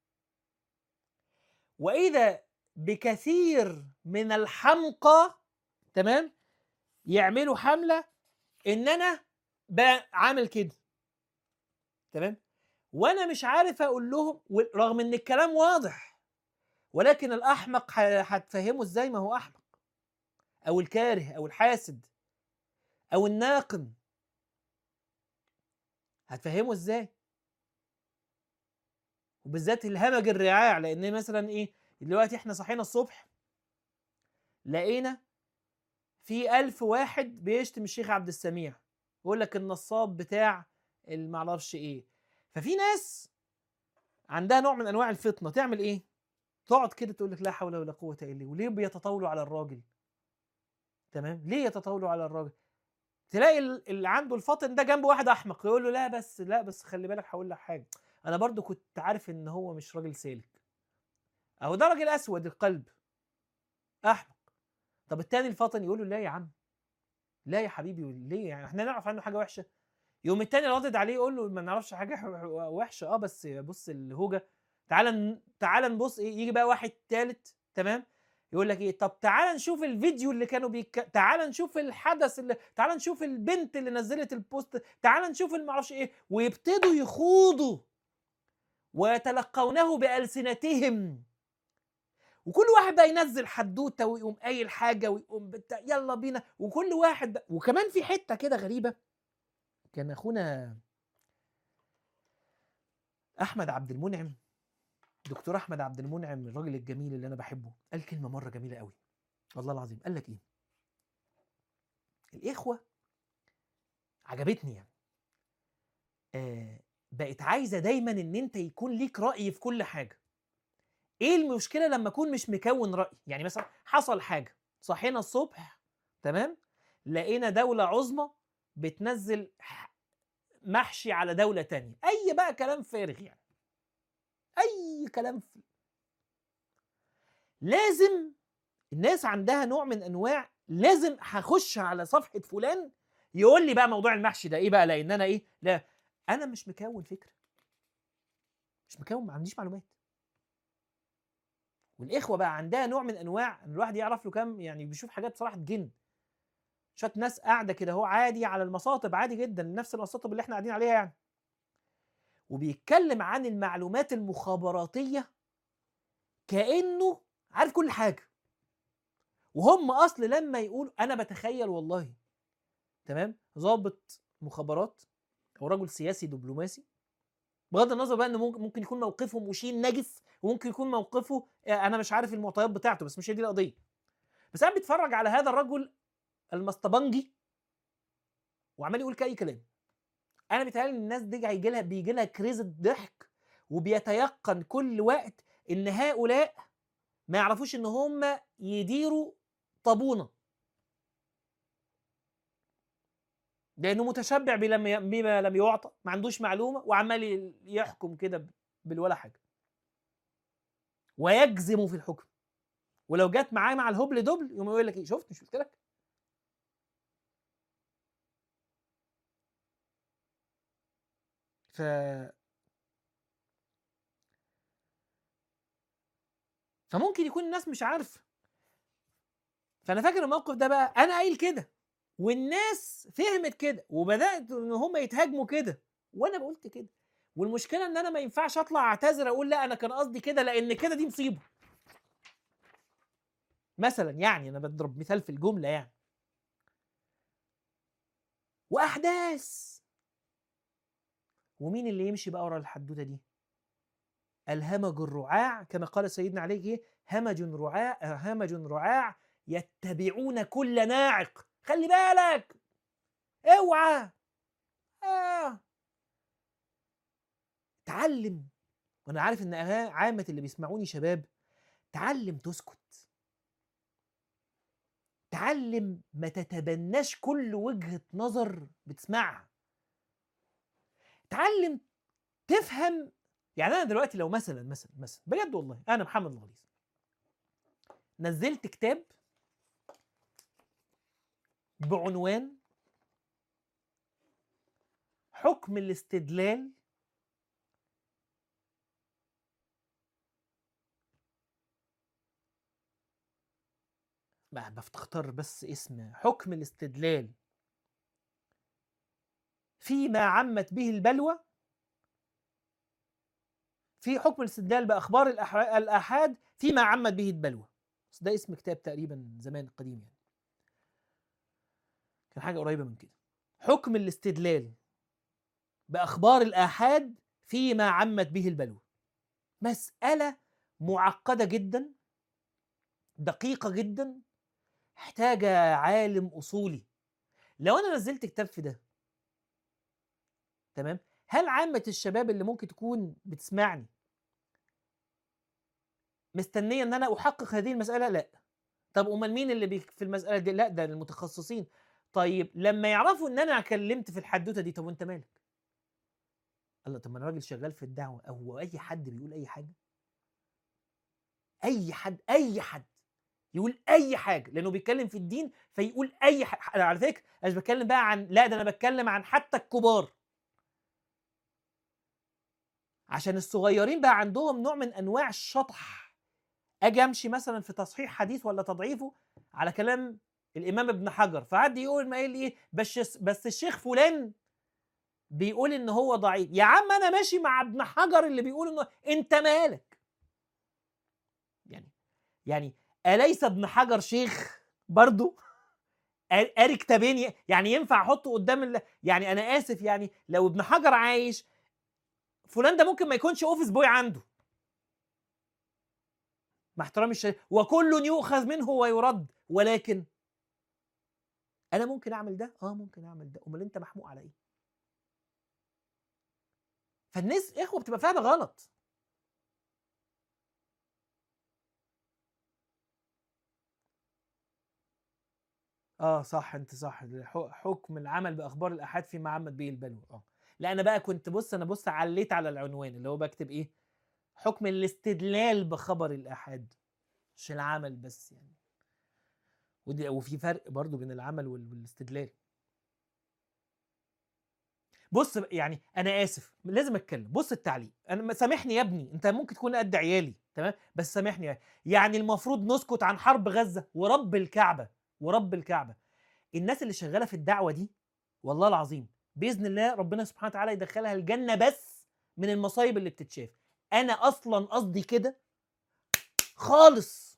Speaker 1: واذا بكثير من الحمقى تمام يعملوا حمله ان انا بعمل كده تمام وانا مش عارف اقول لهم رغم ان الكلام واضح ولكن الاحمق هتفهمه ازاي ما هو احمق او الكاره او الحاسد او الناقم هتفهمه ازاي وبالذات الهمج الرعاع لان مثلا ايه دلوقتي احنا صحينا الصبح لقينا في ألف واحد بيشتم الشيخ عبد السميع يقول لك النصاب بتاع المعرفش ايه ففي ناس عندها نوع من انواع الفطنه تعمل ايه تقعد كده تقول لك لا حول ولا قوه الا بالله وليه بيتطاولوا على الراجل تمام ليه يتطاولوا على الراجل تلاقي اللي عنده الفاطن ده جنبه واحد احمق يقول له لا بس لا بس خلي بالك هقول لك حاجه انا برضو كنت عارف ان هو مش راجل سالك اهو ده راجل اسود القلب احمق طب التاني الفاطن يقول له لا يا عم لا يا حبيبي ليه يعني احنا نعرف عنه حاجه وحشه يوم التاني ردد عليه يقول له ما نعرفش حاجه وحشه اه بس بص الهوجه تعالى تعالى نبص ايه يجي بقى واحد تالت تمام يقول لك ايه طب تعالى نشوف الفيديو اللي كانوا بيك تعالى نشوف الحدث اللي تعالى نشوف البنت اللي نزلت البوست تعالى نشوف المعرفش ايه ويبتدوا يخوضوا ويتلقونه بألسنتهم وكل واحد بقى ينزل حدوته ويقوم قايل حاجه ويقوم بتاع يلا بينا وكل واحد بقى وكمان في حته كده غريبه كان اخونا احمد عبد المنعم دكتور احمد عبد المنعم الراجل الجميل اللي انا بحبه قال كلمه مره جميله قوي والله العظيم قال لك ايه الاخوه عجبتني يعني آه بقت عايزه دايما ان انت يكون ليك راي في كل حاجه ايه المشكله لما اكون مش مكون راي يعني مثلا حصل حاجه صحينا الصبح تمام لقينا دوله عظمى بتنزل محشي على دوله تانية اي بقى كلام فارغ يعني اي كلام ف... لازم الناس عندها نوع من انواع لازم هخش على صفحه فلان يقول لي بقى موضوع المحشي ده ايه بقى لان انا ايه لا انا مش مكون فكره مش مكون ما عنديش معلومات والاخوه بقى عندها نوع من انواع ان الواحد يعرف له كام يعني بيشوف حاجات بصراحه تجن شويه ناس قاعده كده هو عادي على المصاطب عادي جدا نفس المصاطب اللي احنا قاعدين عليها يعني وبيتكلم عن المعلومات المخابراتيه كانه عارف كل حاجه وهم اصل لما يقولوا انا بتخيل والله تمام ضابط مخابرات او رجل سياسي دبلوماسي بغض النظر بقى ان ممكن يكون موقفه مشين نجس وممكن يكون موقفه انا مش عارف المعطيات بتاعته بس مش هي دي القضيه بس انا بيتفرج على هذا الرجل المسطبنجي وعمال يقول اي كلام انا بيتهيألي ان الناس دي هيجي لها بيجي لها كريزه ضحك وبيتيقن كل وقت ان هؤلاء ما يعرفوش ان هم يديروا طابونه لانه متشبع بما لم يعطى ما عندوش معلومه وعمال يحكم كده بالولا حاجه ويجزم في الحكم ولو جت معاه مع الهبل دبل يقوم يقول لك ايه شفت مش قلت لك ف فممكن يكون الناس مش عارفه فانا فاكر الموقف ده بقى انا قايل كده والناس فهمت كده وبدات ان هم يتهاجموا كده وانا قلت كده والمشكله ان انا ما ينفعش اطلع اعتذر اقول لا انا كان قصدي كده لان كده دي مصيبه مثلا يعني انا بضرب مثال في الجمله يعني واحداث ومين اللي يمشي بقى ورا الحدوته دي الهمج الرعاع كما قال سيدنا عليه ايه همج رعاع همج رعاع يتبعون كل ناعق خلي بالك اوعى آه. تعلم وانا عارف ان عامه اللي بيسمعوني شباب تعلم تسكت تعلم ما تتبناش كل وجهه نظر بتسمعها تعلم تفهم يعني انا دلوقتي لو مثلا مثلا مثلا بجد والله انا محمد الغليظ نزلت كتاب بعنوان حكم الاستدلال بفتختار بس اسم حكم الاستدلال فيما عمت به البلوى في حكم الاستدلال باخبار الاحاد فيما عمت به البلوى بس ده اسم كتاب تقريبا زمان قديم يعني كان حاجه قريبه من كده حكم الاستدلال باخبار الاحاد فيما عمت به البلوى مساله معقده جدا دقيقه جدا محتاجه عالم اصولي لو انا نزلت كتاب في ده تمام هل عامه الشباب اللي ممكن تكون بتسمعني مستنيه ان انا احقق هذه المساله لا طب امال مين اللي في المساله دي لا ده المتخصصين طيب لما يعرفوا ان انا اتكلمت في الحدوته دي طب وانت مالك الله طب ما انا راجل شغال في الدعوه هو اي حد بيقول اي حاجه اي حد اي حد يقول اي حاجه لانه بيتكلم في الدين فيقول اي حاجه انا على فكره انا مش بتكلم بقى عن لا ده انا بتكلم عن حتى الكبار عشان الصغيرين بقى عندهم نوع من انواع الشطح اجي امشي مثلا في تصحيح حديث ولا تضعيفه على كلام الامام ابن حجر فحد يقول ما قال ايه بس بس الشيخ فلان بيقول ان هو ضعيف يا عم انا ماشي مع ابن حجر اللي بيقول انه انت مالك يعني يعني اليس ابن حجر شيخ برضه قاري كتابين يعني ينفع احطه قدام ال... يعني انا اسف يعني لو ابن حجر عايش فلان ده ممكن ما يكونش اوفيس بوي عنده مع احترامي الشديد وكل يؤخذ منه ويرد ولكن انا ممكن اعمل ده اه ممكن اعمل ده امال انت محموق على ايه فالناس اخوه بتبقى فاهمه غلط اه صح انت صح حكم العمل باخبار الاحاد فيما عمت به البلوى اه لا انا بقى كنت بص انا بص عليت على العنوان اللي هو بكتب ايه حكم الاستدلال بخبر الاحاد مش العمل بس يعني ودي وفي فرق برضو بين العمل والاستدلال بص يعني انا اسف لازم اتكلم بص التعليق انا سامحني يا ابني انت ممكن تكون قد عيالي تمام بس سامحني يعني المفروض نسكت عن حرب غزه ورب الكعبه ورب الكعبه الناس اللي شغاله في الدعوه دي والله العظيم باذن الله ربنا سبحانه وتعالى يدخلها الجنه بس من المصايب اللي بتتشاف انا اصلا قصدي كده خالص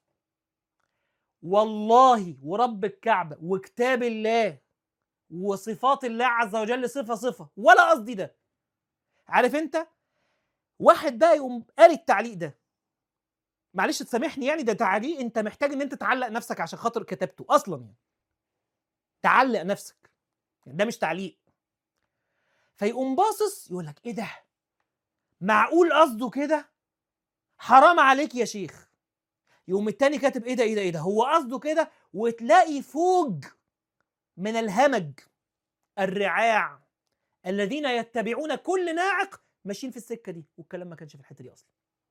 Speaker 1: والله ورب الكعبه وكتاب الله وصفات الله عز وجل صفه صفه ولا قصدي ده عارف انت واحد بقى يقوم قال التعليق ده معلش تسامحني يعني ده تعليق انت محتاج ان انت تعلق نفسك عشان خاطر كتبته اصلا يعني تعلق نفسك يعني ده مش تعليق فيقوم باصص يقول لك ايه ده معقول قصده كده حرام عليك يا شيخ يقوم التاني كاتب ايه ده ايه ده ايه ده هو قصده كده وتلاقي فوج من الهمج الرعاع الذين يتبعون كل ناعق ماشيين في السكه دي والكلام ما كانش في الحته دي اصلا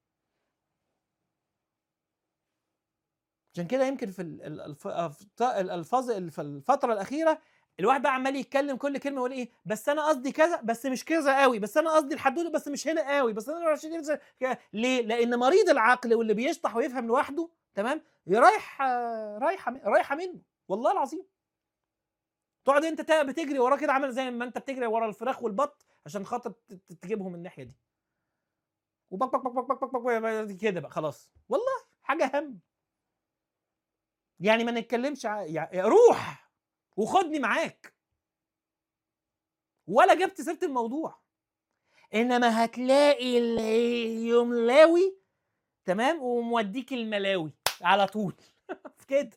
Speaker 1: عشان كده يمكن في الالفاظ في الفتره الاخيره الواحد بقى عمال يتكلم كل كلمه يقول ايه بس انا قصدي كذا بس مش كذا قوي بس انا قصدي الحدوده بس مش هنا قوي بس انا مش ليه لان مريض العقل واللي بيشطح ويفهم لوحده تمام رايح رايحه رايحه منه والله العظيم تقعد انت بتجري وراه كده عامل زي ما انت بتجري ورا الفراخ والبط عشان خاطر تجيبهم الناحيه دي وبك بك بك بك بك بك كده بقى خلاص والله حاجه هم يعني ما نتكلمش يعني روح وخدني معاك ولا جبت سيره الموضوع انما هتلاقي اليملاوي تمام وموديك الملاوي على طول كده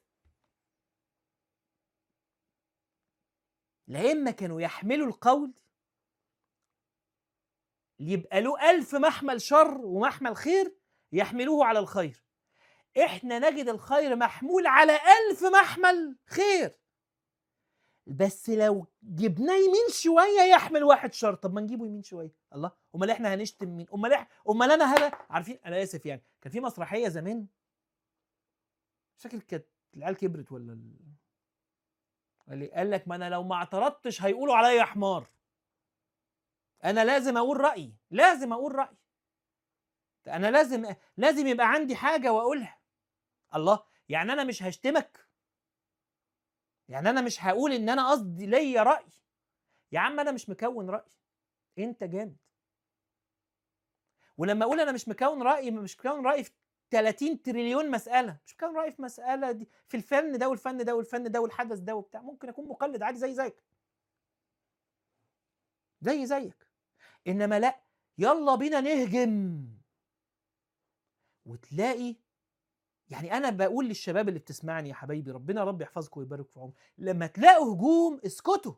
Speaker 1: لا اما كانوا يحملوا القول يبقى له ألف محمل شر ومحمل خير يحملوه على الخير احنا نجد الخير محمول على ألف محمل خير بس لو جبناه يمين شويه يحمل واحد شر طب ما نجيبه يمين شويه الله امال احنا هنشتم مين امال إح... امال انا هلا عارفين انا اسف يعني كان في مسرحيه زمان مش فاكر كانت العيال كبرت ولا ال... قال لي قال لك ما انا لو ما اعترضتش هيقولوا عليا حمار انا لازم اقول رايي لازم اقول رايي انا لازم لازم يبقى عندي حاجه واقولها الله يعني انا مش هشتمك يعني انا مش هقول ان انا قصدي ليا راي يا عم انا مش مكون راي انت جامد ولما اقول انا مش مكون راي مش مكون راي في 30 تريليون مساله مش مكون راي في مساله دي في الفن ده والفن ده والفن ده والحدث ده وبتاع ممكن اكون مقلد عادي زي زيك زي زيك انما لا يلا بينا نهجم وتلاقي يعني انا بقول للشباب اللي بتسمعني يا حبايبي ربنا رب يحفظكم ويبارك في عمرك لما تلاقوا هجوم اسكتوا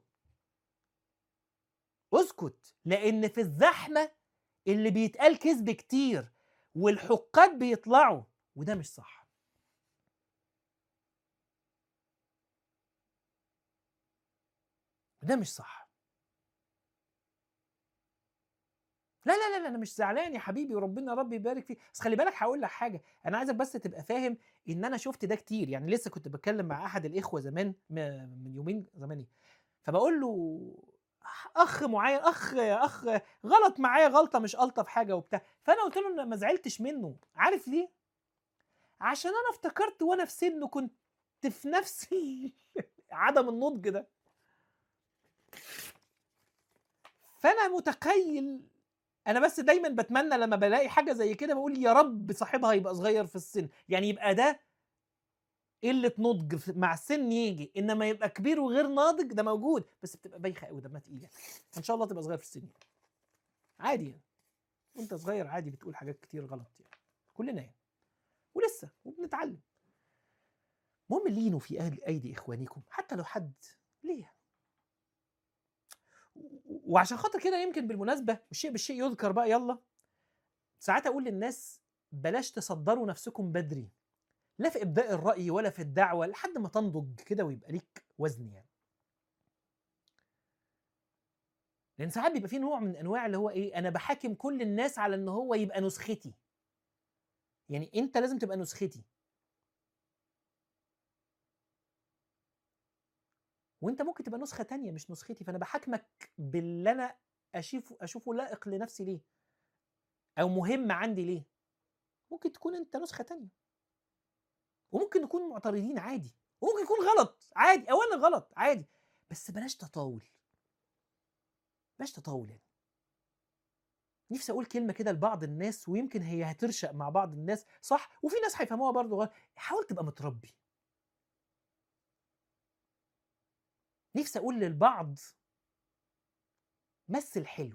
Speaker 1: اسكت لان في الزحمه اللي بيتقال كذب كتير والحقاد بيطلعوا وده مش صح ده مش صح لا لا لا لا انا مش زعلان يا حبيبي وربنا ربي يبارك فيك بس خلي بالك هقول لك حاجه انا عايزك بس تبقى فاهم ان انا شفت ده كتير يعني لسه كنت بتكلم مع احد الاخوه زمان من يومين زمان فبقول له اخ معين اخ اخ غلط معايا غلطه مش الطف حاجه وبتاع فانا قلت له ما زعلتش منه عارف ليه عشان انا افتكرت وانا في سنه كنت في نفس عدم النضج ده فانا متخيل انا بس دايما بتمنى لما بلاقي حاجه زي كده بقول يا رب صاحبها يبقى صغير في السن يعني يبقى ده قله نضج مع السن يجي انما يبقى كبير وغير ناضج ده موجود بس بتبقى بايخه قوي دمها تقيل يعني ان شاء الله تبقى صغير في السن عادي يعني وانت صغير عادي بتقول حاجات كتير غلط يعني كلنا يعني ولسه وبنتعلم المهم لينوا في ايدي اخوانكم حتى لو حد ليه وعشان خاطر كده يمكن بالمناسبه والشيء بالشيء يذكر بقى يلا ساعات اقول للناس بلاش تصدروا نفسكم بدري لا في ابداء الراي ولا في الدعوه لحد ما تنضج كده ويبقى ليك وزن يعني لان ساعات بيبقى في نوع من انواع اللي هو ايه انا بحاكم كل الناس على ان هو يبقى نسختي يعني انت لازم تبقى نسختي وانت ممكن تبقى نسخه تانية مش نسختي فانا بحاكمك باللي انا اشوفه اشوفه لائق لنفسي ليه او مهم عندي ليه ممكن تكون انت نسخه تانية وممكن نكون معترضين عادي وممكن يكون غلط عادي او انا غلط عادي بس بلاش تطاول بلاش تطاول يعني نفسي اقول كلمه كده لبعض الناس ويمكن هي هترشق مع بعض الناس صح وفي ناس هيفهموها برضه غلط حاول تبقى متربي نفسي اقول للبعض مثل حلو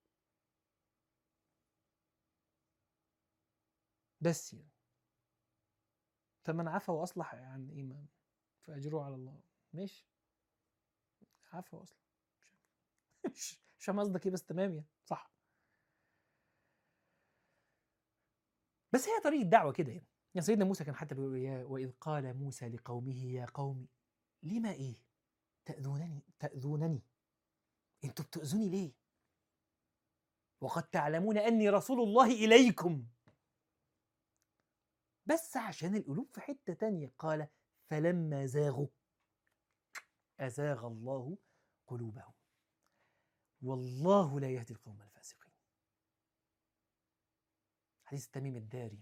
Speaker 1: بس يعني فمن عفا واصلح يعني ايه ما فاجره على الله ماشي عفا واصلح مش مش فاهم قصدك ايه بس تمام يعني صح بس هي طريقه دعوه كده يعني يعني سيدنا موسى كان حتى بيقول يا واذ قال موسى لقومه يا قوم لما ايه تأذونني تأذونني انتوا بتؤذوني ليه وقد تعلمون أني رسول الله إليكم بس عشان القلوب في حتة تانية قال فلما زاغوا أزاغ الله قلوبهم والله لا يهدي القوم الفاسقين حديث تميم الداري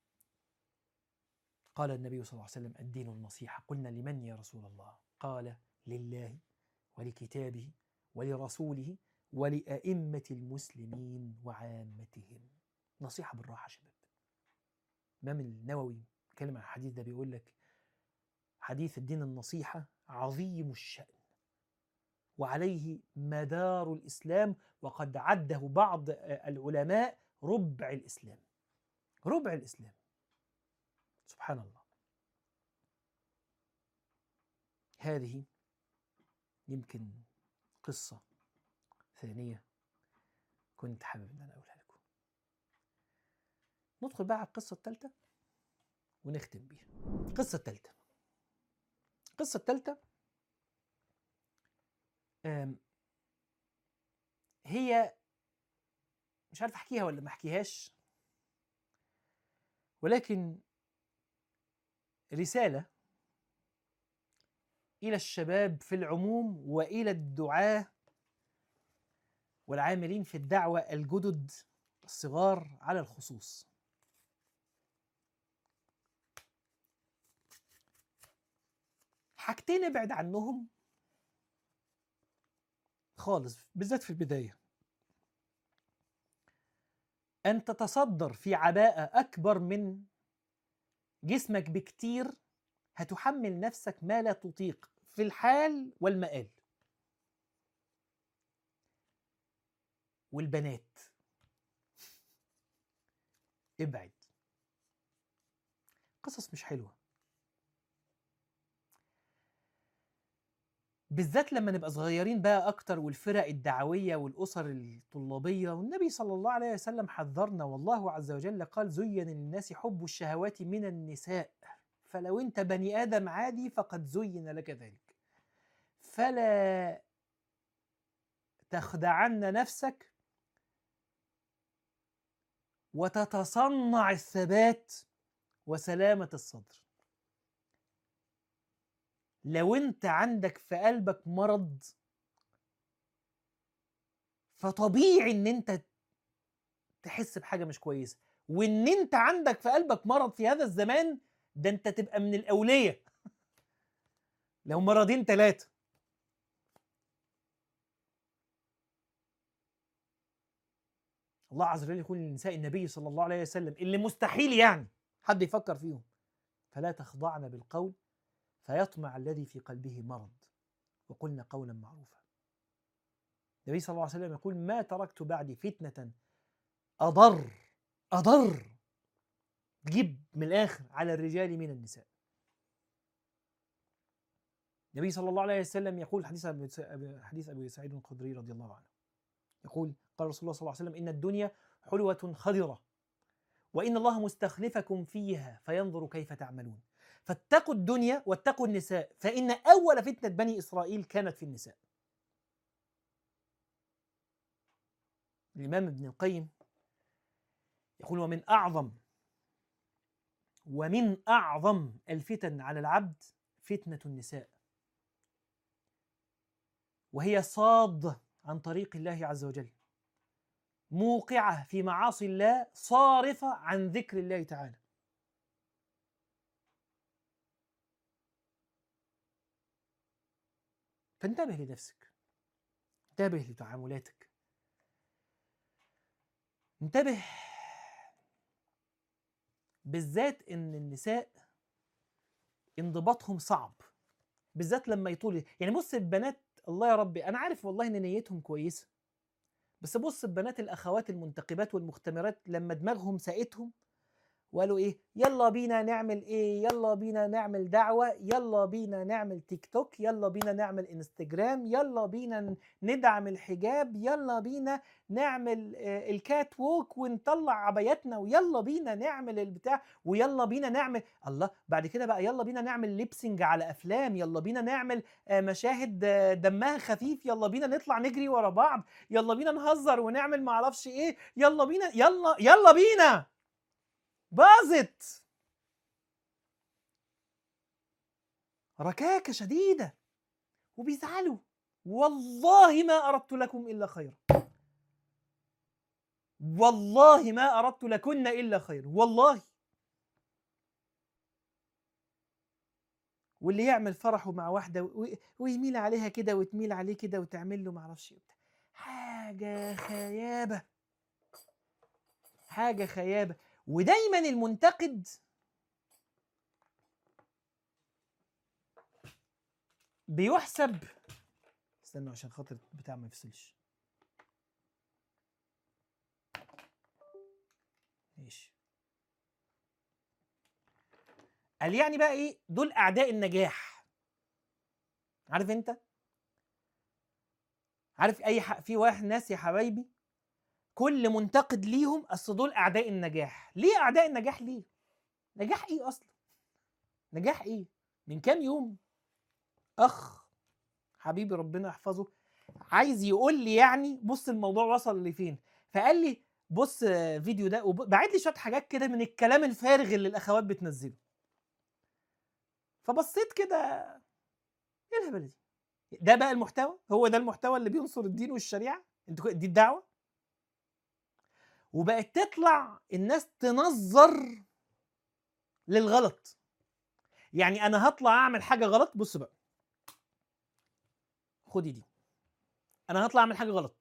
Speaker 1: قال النبي صلى الله عليه وسلم الدين النصيحة قلنا لمن يا رسول الله قال لله ولكتابه ولرسوله ولأئمة المسلمين وعامتهم نصيحة بالراحة شباب الإمام النووي اتكلم عن الحديث ده بيقول لك حديث الدين النصيحة عظيم الشأن وعليه مدار الإسلام وقد عده بعض العلماء ربع الإسلام ربع الإسلام سبحان الله هذه يمكن قصة ثانية كنت حابب ان انا اقولها لكم ندخل بقى على القصه الثالثه ونختم بيها القصه الثالثه القصه الثالثه هي مش عارف احكيها ولا ما احكيهاش ولكن رساله الى الشباب في العموم والى الدعاه والعاملين في الدعوه الجدد الصغار على الخصوص حاجتين ابعد عنهم خالص بالذات في البدايه ان تتصدر في عباءه اكبر من جسمك بكتير هتحمل نفسك ما لا تطيق في الحال والمآل والبنات ابعد قصص مش حلوه بالذات لما نبقى صغيرين بقى اكتر والفرق الدعويه والاسر الطلابيه والنبي صلى الله عليه وسلم حذرنا والله عز وجل قال زين للناس حب الشهوات من النساء فلو انت بني ادم عادي فقد زين لك ذلك فلا تخدعن نفسك وتتصنع الثبات وسلامه الصدر لو انت عندك في قلبك مرض فطبيعي ان انت تحس بحاجه مش كويسه وان انت عندك في قلبك مرض في هذا الزمان ده انت تبقى من الاوليه لو مرضين ثلاثه الله عز وجل يقول لنساء النبي صلى الله عليه وسلم اللي مستحيل يعني حد يفكر فيهم فلا تخضعن بالقول فيطمع الذي في قلبه مرض وقلنا قولا معروفا النبي صلى الله عليه وسلم يقول ما تركت بعدي فتنة أضر أضر تجيب من الآخر على الرجال من النساء النبي صلى الله عليه وسلم يقول حديث أبي حديث أبي سعيد الخدري رضي الله عنه يقول قال رسول الله صلى الله عليه وسلم إن الدنيا حلوة خضرة وإن الله مستخلفكم فيها فينظر كيف تعملون فاتقوا الدنيا واتقوا النساء فإن أول فتنة بني إسرائيل كانت في النساء الإمام ابن القيم يقول ومن أعظم ومن أعظم الفتن على العبد فتنة النساء وهي صاد عن طريق الله عز وجل موقعة في معاصي الله صارفة عن ذكر الله تعالى فانتبه لنفسك انتبه لتعاملاتك انتبه بالذات ان النساء انضباطهم صعب بالذات لما يطول يعني بص البنات الله يا ربي انا عارف والله ان نيتهم كويسه بس بص البنات الاخوات المنتقبات والمختمرات لما دماغهم ساقتهم وقالوا ايه يلا بينا نعمل ايه يلا بينا نعمل دعوة يلا بينا نعمل تيك توك يلا بينا نعمل انستجرام يلا بينا ندعم الحجاب يلا بينا نعمل الكات ووك ونطلع عباياتنا ويلا بينا نعمل البتاع ويلا بينا نعمل الله بعد كده بقى يلا بينا نعمل ليبسنج على افلام يلا بينا نعمل مشاهد دمها خفيف يلا بينا نطلع نجري ورا بعض يلا بينا نهزر ونعمل معرفش ايه يلا بينا يلا يلا بينا باظت ركاكة شديدة وبيزعلوا والله ما أردت لكم إلا خيرا والله ما أردت لكن إلا خيرا والله واللي يعمل فرحه مع واحدة ويميل عليها كده وتميل عليه كده وتعمل له معرفش ايه حاجة خيابة حاجة خيابة ودايما المنتقد بيحسب استنوا عشان خاطر بتاع ما يفصلش ماشي قال يعني بقى ايه دول اعداء النجاح عارف انت عارف اي حق في واحد ناس يا حبايبي كل منتقد ليهم اصل دول اعداء النجاح ليه اعداء النجاح ليه نجاح ايه اصلا نجاح ايه من كام يوم اخ حبيبي ربنا يحفظه عايز يقول لي يعني بص الموضوع وصل لفين فقال لي بص فيديو ده وبعت لي شويه حاجات كده من الكلام الفارغ اللي الاخوات بتنزله فبصيت كده ايه الهبل دي ده بقى المحتوى هو ده المحتوى اللي بينصر الدين والشريعه انت دي الدعوه وبقت تطلع الناس تنظر للغلط يعني انا هطلع اعمل حاجه غلط بص بقى خدي دي انا هطلع اعمل حاجه غلط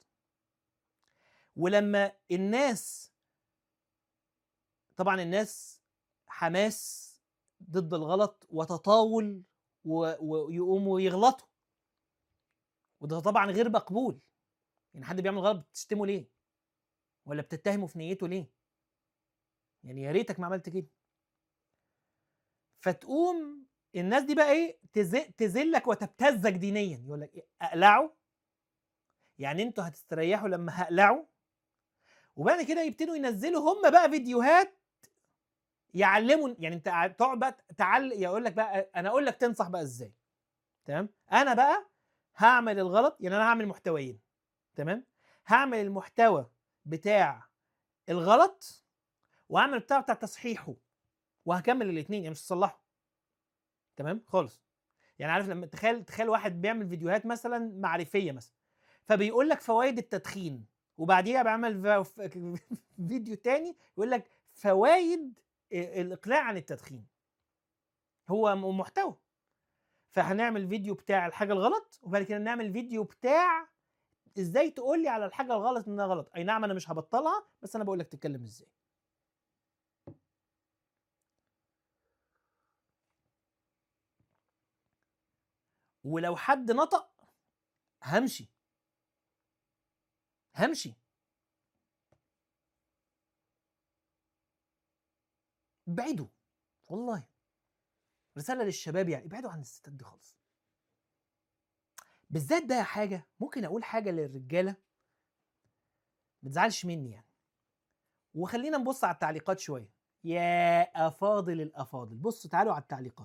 Speaker 1: ولما الناس طبعا الناس حماس ضد الغلط وتطاول ويقوموا يغلطوا وده طبعا غير مقبول يعني حد بيعمل غلط بتشتمه ليه ولا بتتهمه في نيته ليه يعني يا ريتك ما عملت كده فتقوم الناس دي بقى ايه تذلك وتبتزك دينيا يقول لك إيه اقلعوا يعني انتوا هتستريحوا لما هقلعوا وبعد كده يبتدوا ينزلوا هم بقى فيديوهات يعلموا يعني انت تقعد بقى تعل يقول لك بقى انا اقول لك تنصح بقى ازاي تمام انا بقى هعمل الغلط يعني انا هعمل محتويين تمام هعمل المحتوى بتاع الغلط وهعمل بتاع بتاع تصحيحه وهكمل الاثنين يعني مش هصلحه تمام خالص يعني عارف لما تخيل تخيل واحد بيعمل فيديوهات مثلا معرفيه مثلا فبيقول لك فوائد التدخين وبعديها بيعمل فيديو تاني يقول لك فوائد الاقلاع عن التدخين هو محتوى فهنعمل فيديو بتاع الحاجه الغلط وبعد كده نعمل فيديو بتاع ازاي تقول لي على الحاجه الغلط انها غلط اي نعم انا مش هبطلها بس انا بقول لك تتكلم ازاي ولو حد نطق همشي همشي ابعدوا والله رساله للشباب يعني ابعدوا عن الستات دي خالص بالذات ده حاجه ممكن اقول حاجه للرجاله ما تزعلش مني يعني وخلينا نبص على التعليقات شويه يا افاضل الافاضل بصوا تعالوا على التعليقات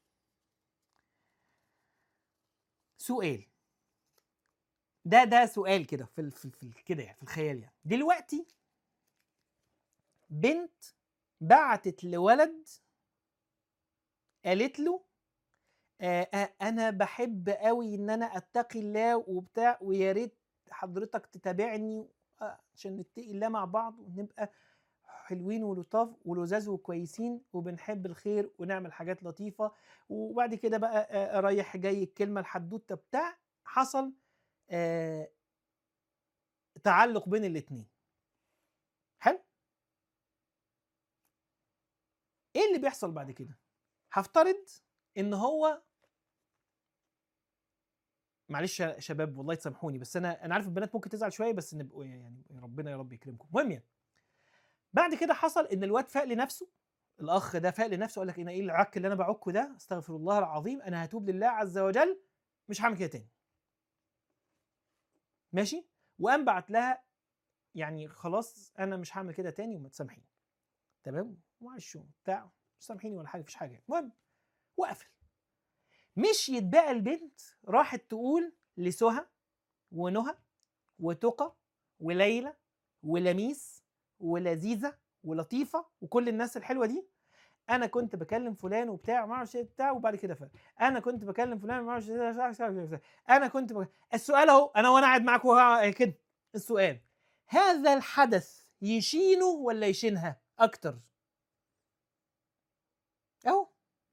Speaker 1: سؤال ده ده سؤال كده في في, في كده يعني في الخيال يعني دلوقتي بنت بعتت لولد قالت له آه آه انا بحب قوي ان انا اتقي الله وبتاع ويا ريت حضرتك تتابعني آه عشان نتقي الله مع بعض ونبقى حلوين ولطاف ولزاز وكويسين وبنحب الخير ونعمل حاجات لطيفه وبعد كده بقى آه رايح جاي الكلمه الحدوته بتاع حصل آه تعلق بين الاتنين حلو ايه اللي بيحصل بعد كده هفترض ان هو معلش يا شباب والله تسامحوني بس انا انا عارف البنات ممكن تزعل شويه بس نبقوا يعني ربنا يا رب يكرمكم المهم يعني بعد كده حصل ان الواد فاق لنفسه الاخ ده فاق لنفسه قال لك انا ايه العك اللي انا بعكه ده استغفر الله العظيم انا هتوب لله عز وجل مش هعمل كده تاني ماشي وقام بعت لها يعني خلاص انا مش هعمل كده تاني وما تسامحيني تمام معلش بتاع سامحيني ولا حاجه مفيش حاجه المهم وقفل مشيت بقى البنت راحت تقول لسهى ونهى وتقى وليلى ولميس ولذيذه ولطيفه وكل الناس الحلوه دي انا كنت بكلم فلان وبتاع وما اعرفش بتاع وبعد كده فعلا انا كنت بكلم فلان وما اعرفش انا كنت بك... السؤال اهو انا وانا قاعد معاكم كده السؤال هذا الحدث يشينه ولا يشينها اكتر اهو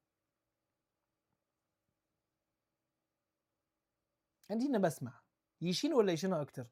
Speaker 1: ادينا بسمع يشين ولا يشينها اكتر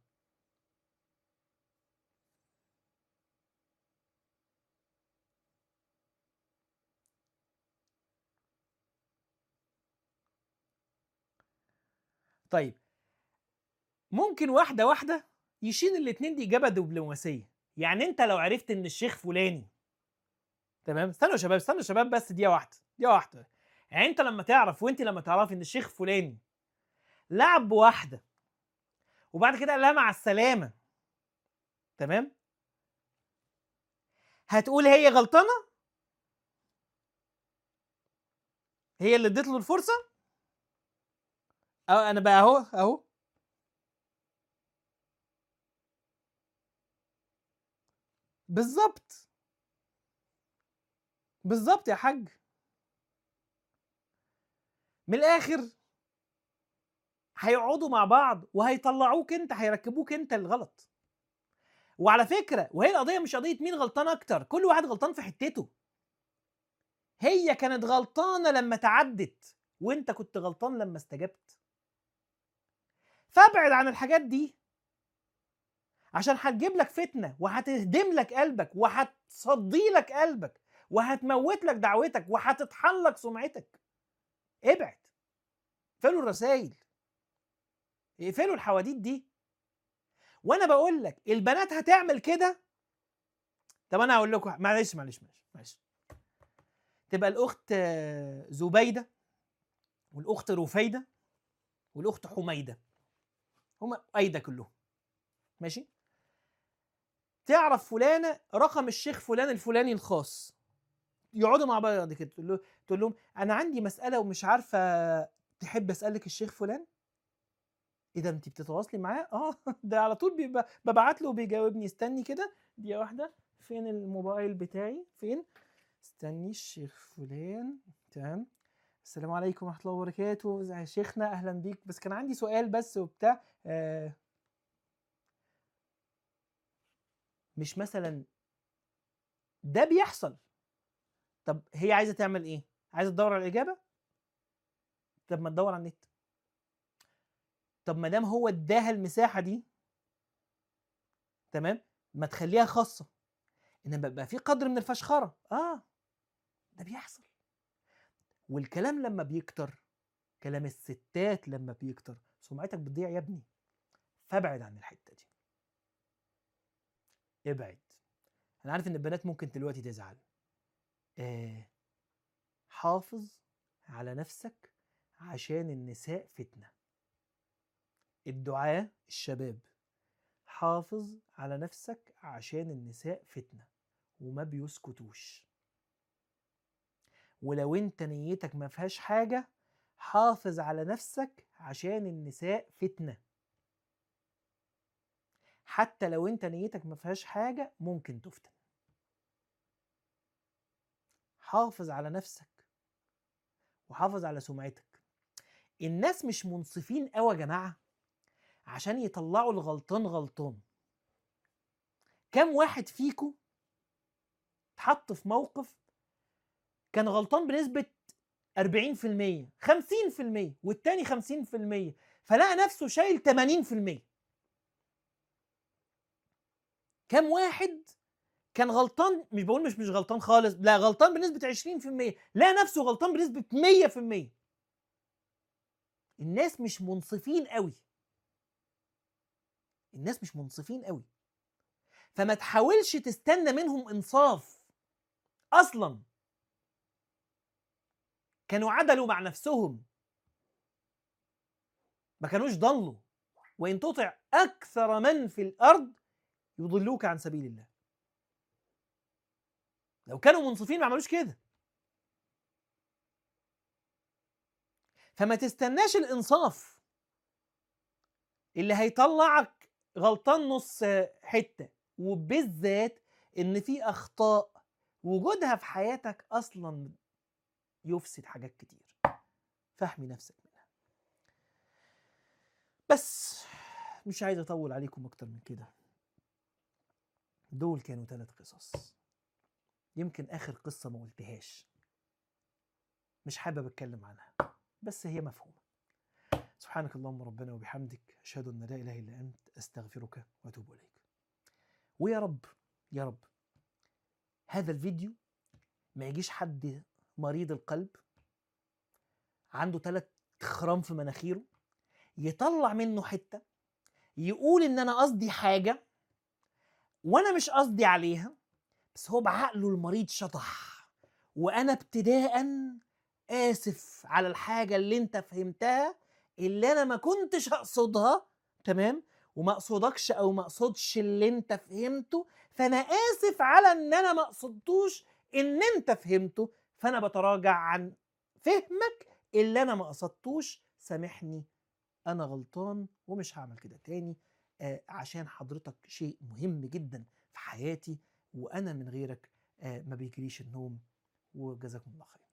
Speaker 1: طيب ممكن واحدة واحدة يشيل الاتنين دي إجابة دبلوماسية يعني أنت لو عرفت إن الشيخ فلاني تمام استنوا يا شباب استنوا يا شباب بس دقيقة واحدة دقيقة واحدة يعني أنت لما تعرف وأنت لما تعرفي إن الشيخ فلاني لعب بواحدة وبعد كده قال لها مع السلامة تمام هتقول هي غلطانه هي اللي اديت له الفرصه اه انا بقى اهو اهو بالظبط بالظبط يا حاج من الاخر هيقعدوا مع بعض وهيطلعوك انت هيركبوك انت الغلط وعلى فكره وهي القضيه مش قضيه مين غلطان اكتر كل واحد غلطان في حتته هي كانت غلطانه لما تعدت وانت كنت غلطان لما استجبت فابعد عن الحاجات دي عشان هتجيب لك فتنه وهتهدم لك قلبك وهتصدي لك قلبك وهتموت لك دعوتك وهتطحن لك سمعتك ابعد اقفلوا الرسايل اقفلوا الحواديت دي وانا بقول لك البنات هتعمل كده طب انا هقول لكم معلش معلش معلش معلش تبقى الاخت آه، زبيده والاخت رفيده والاخت حميده هما ايده كلهم ماشي تعرف فلانه رقم الشيخ فلان الفلاني الخاص يقعدوا مع بعض كده تقول له تقول لهم انا عندي مساله ومش عارفه تحب اسالك الشيخ فلان ايه ده انت بتتواصلي معاه اه ده على طول بيبقى ببعت له وبيجاوبني استني كده دقيقه واحده فين الموبايل بتاعي فين استني الشيخ فلان تمام السلام عليكم ورحمه الله وبركاته ازي يا شيخنا اهلا بيك بس كان عندي سؤال بس وبتاع آه مش مثلا ده بيحصل طب هي عايزه تعمل ايه عايزه تدور على الاجابه طب ما تدور على النت طب ما دام هو اداها المساحه دي تمام ما تخليها خاصه انما بقى في قدر من الفشخره اه ده بيحصل والكلام لما بيكتر كلام الستات لما بيكتر سمعتك بتضيع يا ابني فابعد عن الحته دي ابعد انا عارف ان البنات ممكن دلوقتي تزعل آه حافظ على نفسك عشان النساء فتنه الدعاة الشباب حافظ على نفسك عشان النساء فتنة وما بيسكتوش ولو انت نيتك ما فيهاش حاجة حافظ على نفسك عشان النساء فتنة حتى لو انت نيتك ما فيهاش حاجة ممكن تفتن حافظ على نفسك وحافظ على سمعتك الناس مش منصفين قوي يا جماعه عشان يطلعوا الغلطان غلطان كم واحد فيكم اتحط في موقف كان غلطان بنسبة 40% 50% والتاني 50% فلقى نفسه شايل 80% كم واحد كان غلطان مش بقول مش مش غلطان خالص لا غلطان بنسبة 20% لقى نفسه غلطان بنسبة 100% الناس مش منصفين قوي الناس مش منصفين قوي فما تحاولش تستنى منهم انصاف اصلا كانوا عدلوا مع نفسهم ما كانوش ضلوا وان تطع اكثر من في الارض يضلوك عن سبيل الله لو كانوا منصفين ما عملوش كده فما تستناش الانصاف اللي هيطلعك غلطان نص حته وبالذات ان في اخطاء وجودها في حياتك اصلا يفسد حاجات كتير فاحمي نفسك منها بس مش عايز اطول عليكم اكتر من كده دول كانوا ثلاث قصص يمكن اخر قصه ما قلتهاش مش حابب اتكلم عنها بس هي مفهومه سبحانك اللهم ربنا وبحمدك أشهد أن لا إله إلا أنت أستغفرك وأتوب إليك ويا رب يا رب هذا الفيديو ما يجيش حد مريض القلب عنده ثلاث خرام في مناخيره يطلع منه حتة يقول إن أنا قصدي حاجة وأنا مش قصدي عليها بس هو بعقله المريض شطح وأنا ابتداء آسف على الحاجة اللي أنت فهمتها اللي انا ما كنتش اقصدها تمام وما اقصدكش او ما اقصدش اللي انت فهمته فانا اسف على ان انا ما قصدتوش ان انت فهمته فانا بتراجع عن فهمك اللي انا ما قصدتوش سامحني انا غلطان ومش هعمل كده تاني آه عشان حضرتك شيء مهم جدا في حياتي وانا من غيرك آه ما بيجريش النوم وجزاكم الله خير